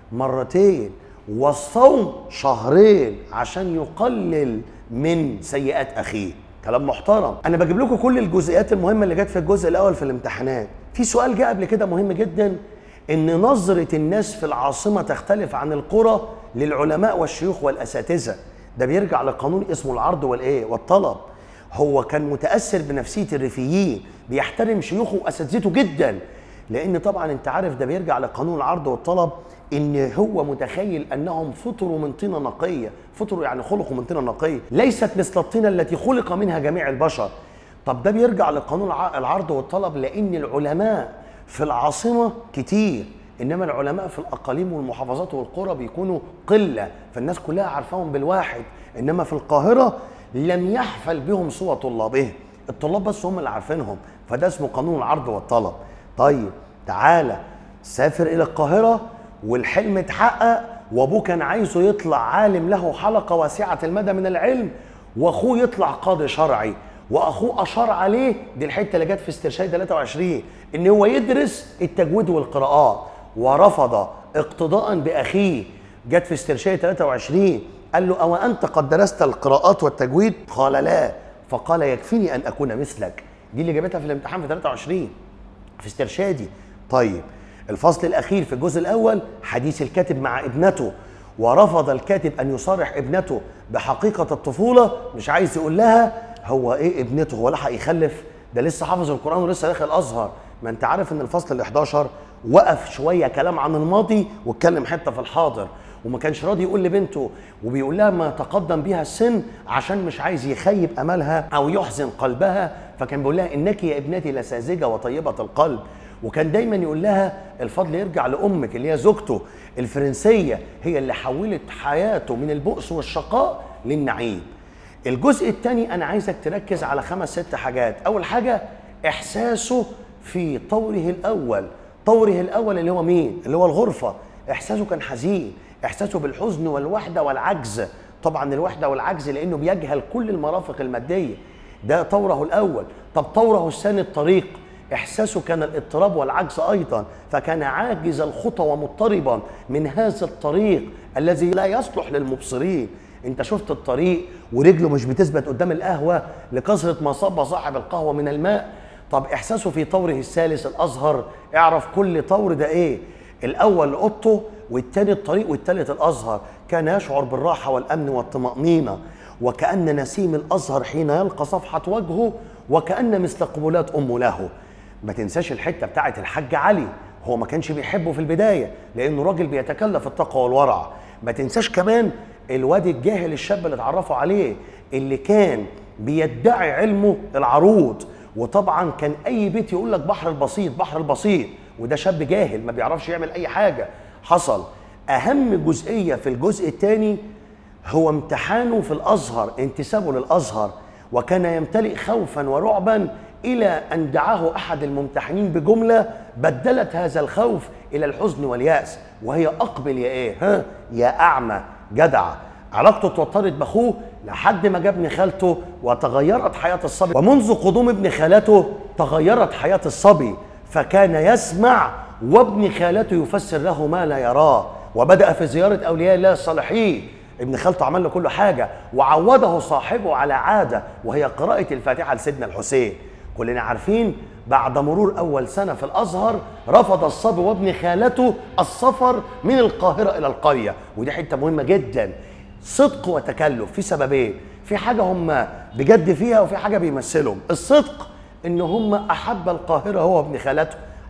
مرتين والصوم شهرين عشان يقلل من سيئات اخيه كلام محترم انا بجيب لكم كل الجزئيات المهمه اللي جت في الجزء الاول في الامتحانات في سؤال جه قبل كده مهم جدا ان نظره الناس في العاصمه تختلف عن القرى للعلماء والشيوخ والاساتذه ده بيرجع لقانون اسمه العرض والايه والطلب هو كان متاثر بنفسيه الريفيين بيحترم شيوخه واساتذته جدا لان طبعا انت عارف ده بيرجع لقانون العرض والطلب ان هو متخيل انهم فطروا من طينه نقيه فطروا يعني خلقوا من طينه نقيه ليست مثل الطينه التي خلق منها جميع البشر طب ده بيرجع لقانون العرض والطلب لان العلماء في العاصمه كتير انما العلماء في الاقاليم والمحافظات والقرى بيكونوا قله فالناس كلها عارفاهم بالواحد انما في القاهره لم يحفل بهم سوى طلابهم الطلاب بس هم اللي عارفينهم فده اسمه قانون العرض والطلب طيب تعالى سافر الى القاهره والحلم اتحقق وابوه كان عايزه يطلع عالم له حلقه واسعه المدى من العلم واخوه يطلع قاضي شرعي واخوه اشار عليه دي الحته اللي جت في استرشاد 23 ان هو يدرس التجويد والقراءات ورفض اقتضاء باخيه جت في استرشاد 23 قال له او انت قد درست القراءات والتجويد قال لا فقال يكفيني ان اكون مثلك دي اللي جابتها في الامتحان في 23 في استرشادي طيب الفصل الاخير في الجزء الاول حديث الكاتب مع ابنته ورفض الكاتب ان يصارح ابنته بحقيقه الطفوله مش عايز يقول لها هو ايه ابنته هو لحق يخلف ده لسه حافظ القران ولسه داخل الازهر ما انت عارف ان الفصل ال11 وقف شويه كلام عن الماضي واتكلم حته في الحاضر وما كانش راضي يقول لبنته وبيقول لها ما تقدم بها السن عشان مش عايز يخيب املها او يحزن قلبها فكان بيقول لها انك يا ابنتي لساذجه وطيبه القلب وكان دايما يقول لها الفضل يرجع لامك اللي هي زوجته الفرنسيه هي اللي حولت حياته من البؤس والشقاء للنعيم الجزء الثاني انا عايزك تركز على خمس ست حاجات اول حاجه احساسه في طوره الاول طوره الاول اللي هو مين اللي هو الغرفه احساسه كان حزين احساسه بالحزن والوحده والعجز طبعا الوحده والعجز لانه بيجهل كل المرافق الماديه ده طوره الاول طب طوره الثاني الطريق احساسه كان الاضطراب والعجز ايضا فكان عاجز الخطى ومضطربا من هذا الطريق الذي لا يصلح للمبصرين انت شفت الطريق ورجله مش بتثبت قدام القهوه لكثره ما صب صاحب القهوه من الماء طب احساسه في طوره الثالث الازهر اعرف كل طور ده ايه الاول اوضته والتاني الطريق والتالت الازهر كان يشعر بالراحه والامن والطمانينه وكان نسيم الازهر حين يلقى صفحه وجهه وكان مثل قبلات امه له ما تنساش الحته بتاعت الحاج علي هو ما كانش بيحبه في البدايه لانه راجل بيتكلف التقوى والورع ما تنساش كمان الواد الجاهل الشاب اللي اتعرفوا عليه اللي كان بيدعي علمه العروض وطبعا كان اي بيت يقول لك بحر البسيط بحر البسيط وده شاب جاهل ما بيعرفش يعمل اي حاجه حصل اهم جزئيه في الجزء الثاني هو امتحانه في الازهر انتسابه للازهر وكان يمتلئ خوفا ورعبا الى ان دعاه احد الممتحنين بجمله بدلت هذا الخوف الى الحزن والياس وهي اقبل يا ايه ها يا اعمى جدع علاقته اتوترت باخوه لحد ما جاب ابن خالته وتغيرت حياه الصبي ومنذ قدوم ابن خالته تغيرت حياه الصبي فكان يسمع وابن خالته يفسر له ما لا يراه وبدا في زياره اولياء الله الصالحين ابن خالته عمل له كل حاجه وعوده صاحبه على عاده وهي قراءه الفاتحه لسيدنا الحسين كلنا عارفين بعد مرور اول سنه في الازهر رفض الصبي وابن خالته السفر من القاهره الى القريه ودي حته مهمه جدا صدق وتكلف في سببين في حاجه هم بجد فيها وفي حاجه بيمثلهم الصدق ان هم احب القاهره هو وابن خالته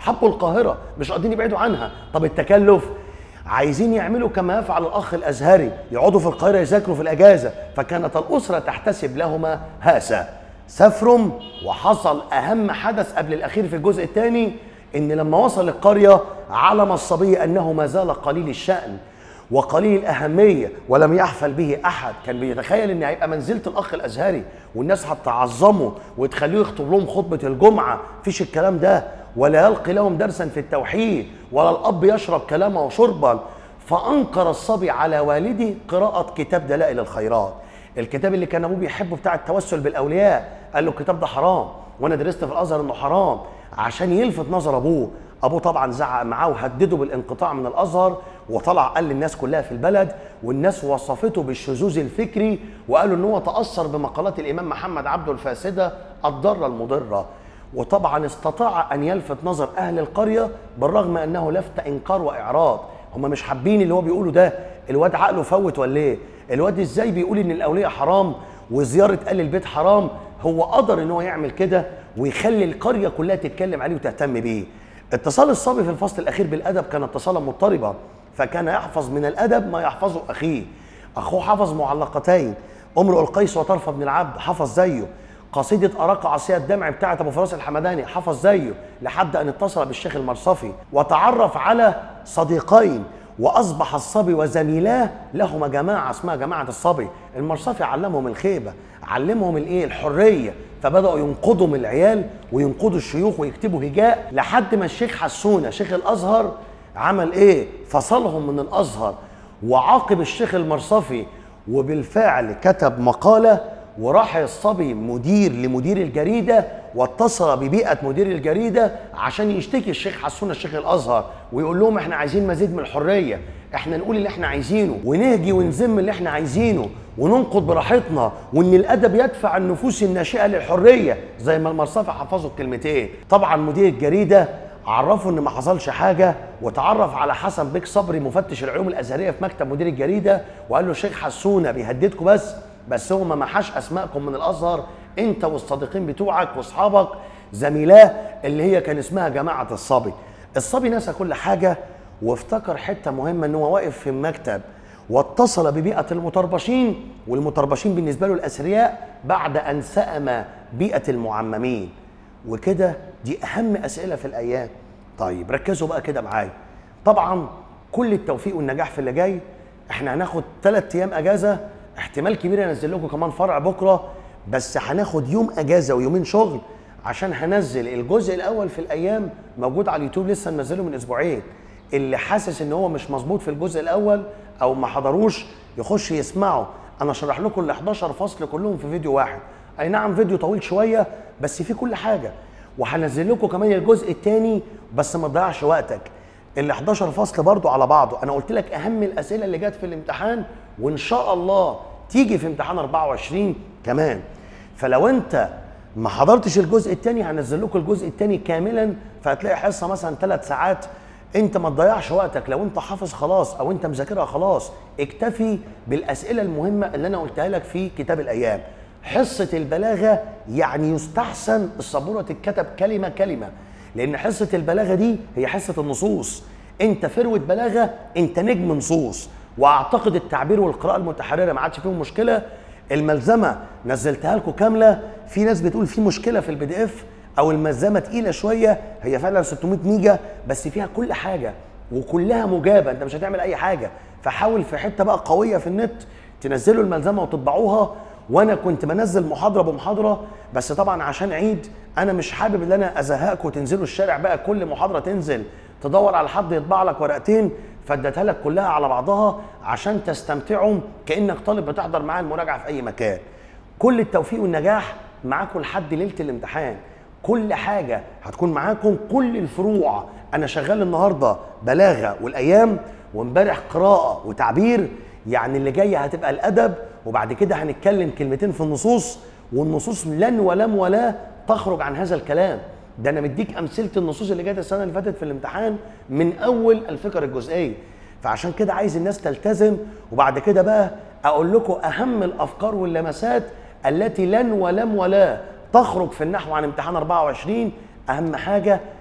حبوا القاهره مش قادرين يبعدوا عنها طب التكلف عايزين يعملوا كما يفعل الاخ الازهري يقعدوا في القاهره يذاكروا في الاجازه فكانت الاسره تحتسب لهما هذا سافروا وحصل اهم حدث قبل الاخير في الجزء الثاني ان لما وصل القريه علم الصبي انه ما زال قليل الشان وقليل الأهمية ولم يحفل به أحد كان بيتخيل إن هيبقى منزلة الأخ الأزهري والناس هتعظمه وتخليه يخطب لهم خطبة الجمعة فيش الكلام ده ولا يلقي لهم درسا في التوحيد ولا الأب يشرب كلامه وشربا فأنكر الصبي على والده قراءة كتاب دلائل الخيرات الكتاب اللي كان أبوه بيحبه بتاع التوسل بالأولياء قال له الكتاب ده حرام وأنا درست في الأزهر إنه حرام عشان يلفت نظر أبوه ابوه طبعا زعق معاه وهدده بالانقطاع من الازهر وطلع قال للناس كلها في البلد والناس وصفته بالشذوذ الفكري وقالوا ان هو تاثر بمقالات الامام محمد عبده الفاسده الضاره المضره وطبعا استطاع ان يلفت نظر اهل القريه بالرغم انه لفت انكار واعراض هم مش حابين اللي هو بيقوله ده الواد عقله فوت ولا ايه الواد ازاي بيقول ان الاولياء حرام وزياره اهل البيت حرام هو قدر ان هو يعمل كده ويخلي القريه كلها تتكلم عليه وتهتم بيه اتصال الصبي في الفصل الاخير بالادب كان اتصالا مضطربا فكان يحفظ من الادب ما يحفظه اخيه اخوه حفظ معلقتين امرؤ القيس وطرف بن العبد حفظ زيه قصيدة أراك عصية الدمع بتاعة أبو فراس الحمداني حفظ زيه لحد أن اتصل بالشيخ المرصفي وتعرف على صديقين وأصبح الصبي وزميلاه لهما جماعة اسمها جماعة الصبي المرصفي علمهم الخيبة علمهم الإيه الحرية فبدأوا ينقضوا من العيال وينقضوا الشيوخ ويكتبوا هجاء لحد ما الشيخ حسونة شيخ الأزهر عمل إيه فصلهم من الأزهر وعاقب الشيخ المرصفي وبالفعل كتب مقالة وراح الصبي مدير لمدير الجريدة واتصل ببيئة مدير الجريدة عشان يشتكي الشيخ حسون الشيخ الأزهر ويقول لهم احنا عايزين مزيد من الحرية احنا نقول اللي احنا عايزينه ونهجي ونذم اللي احنا عايزينه وننقد براحتنا وان الادب يدفع النفوس الناشئه للحريه زي ما المرصفي حفظوا الكلمتين طبعا مدير الجريده عرفه ان ما حصلش حاجه وتعرف على حسن بيك صبري مفتش العلوم الازهريه في مكتب مدير الجريده وقال له شيخ حسونه بيهددكم بس بس هو ما محاش اسمائكم من الازهر انت والصديقين بتوعك واصحابك زميلاه اللي هي كان اسمها جماعه الصبي الصبي نسى كل حاجه وافتكر حته مهمه ان هو واقف في المكتب واتصل ببيئه المطربشين والمطربشين بالنسبه له الاثرياء بعد ان سأم بيئه المعممين وكده دي اهم اسئله في الايام طيب ركزوا بقى كده معايا طبعا كل التوفيق والنجاح في اللي جاي احنا هناخد ثلاث ايام اجازه احتمال كبير انزل لكم كمان فرع بكره بس هناخد يوم اجازه ويومين شغل عشان هنزل الجزء الاول في الايام موجود على اليوتيوب لسه منزله من اسبوعين اللي حاسس ان هو مش مظبوط في الجزء الاول او ما حضروش يخش يسمعه انا شرح لكم ال 11 فصل كلهم في فيديو واحد اي نعم فيديو طويل شويه بس فيه كل حاجه وهنزل لكم كمان الجزء الثاني بس ما تضيعش وقتك ال 11 فصل برضو على بعضه انا قلت لك اهم الاسئله اللي جت في الامتحان وان شاء الله تيجي في امتحان 24 كمان فلو انت ما حضرتش الجزء الثاني هنزل لكم الجزء الثاني كاملا فهتلاقي حصه مثلا ثلاث ساعات انت ما تضيعش وقتك لو انت حافظ خلاص او انت مذاكرها خلاص اكتفي بالاسئله المهمه اللي انا قلتها لك في كتاب الايام حصه البلاغه يعني يستحسن السبوره تتكتب كلمه كلمه لان حصه البلاغه دي هي حصه النصوص انت فروه بلاغه انت نجم نصوص واعتقد التعبير والقراءه المتحرره ما عادش فيهم مشكله الملزمه نزلتها لكم كامله في ناس بتقول في مشكله في البي دي اف او الملزمه تقيله شويه هي فعلا 600 ميجا بس فيها كل حاجه وكلها مجابه انت مش هتعمل اي حاجه فحاول في حته بقى قويه في النت تنزلوا الملزمه وتطبعوها وانا كنت بنزل محاضره بمحاضره بس طبعا عشان عيد انا مش حابب ان انا ازهقكم وتنزلوا الشارع بقى كل محاضره تنزل تدور على حد يطبع لك ورقتين فاديتها لك كلها على بعضها عشان تستمتعوا كانك طالب بتحضر معاه المراجعه في اي مكان كل التوفيق والنجاح معاكم لحد ليله الامتحان كل حاجه هتكون معاكم كل الفروع انا شغال النهارده بلاغه والايام وامبارح قراءه وتعبير يعني اللي جايه هتبقى الادب وبعد كده هنتكلم كلمتين في النصوص والنصوص لن ولم ولا تخرج عن هذا الكلام ده انا مديك امثله النصوص اللي جت السنه اللي فاتت في الامتحان من اول الفكر الجزئيه فعشان كده عايز الناس تلتزم وبعد كده بقى اقول لكم اهم الافكار واللمسات التي لن ولم ولا تخرج في النحو عن امتحان 24 اهم حاجه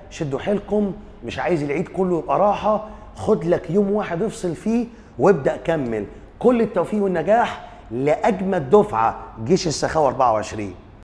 شدوا حيلكم مش عايز العيد كله يبقى راحه خد لك يوم واحد افصل فيه وابدا كمل كل التوفيق والنجاح لاجمد دفعه جيش السخاوه 24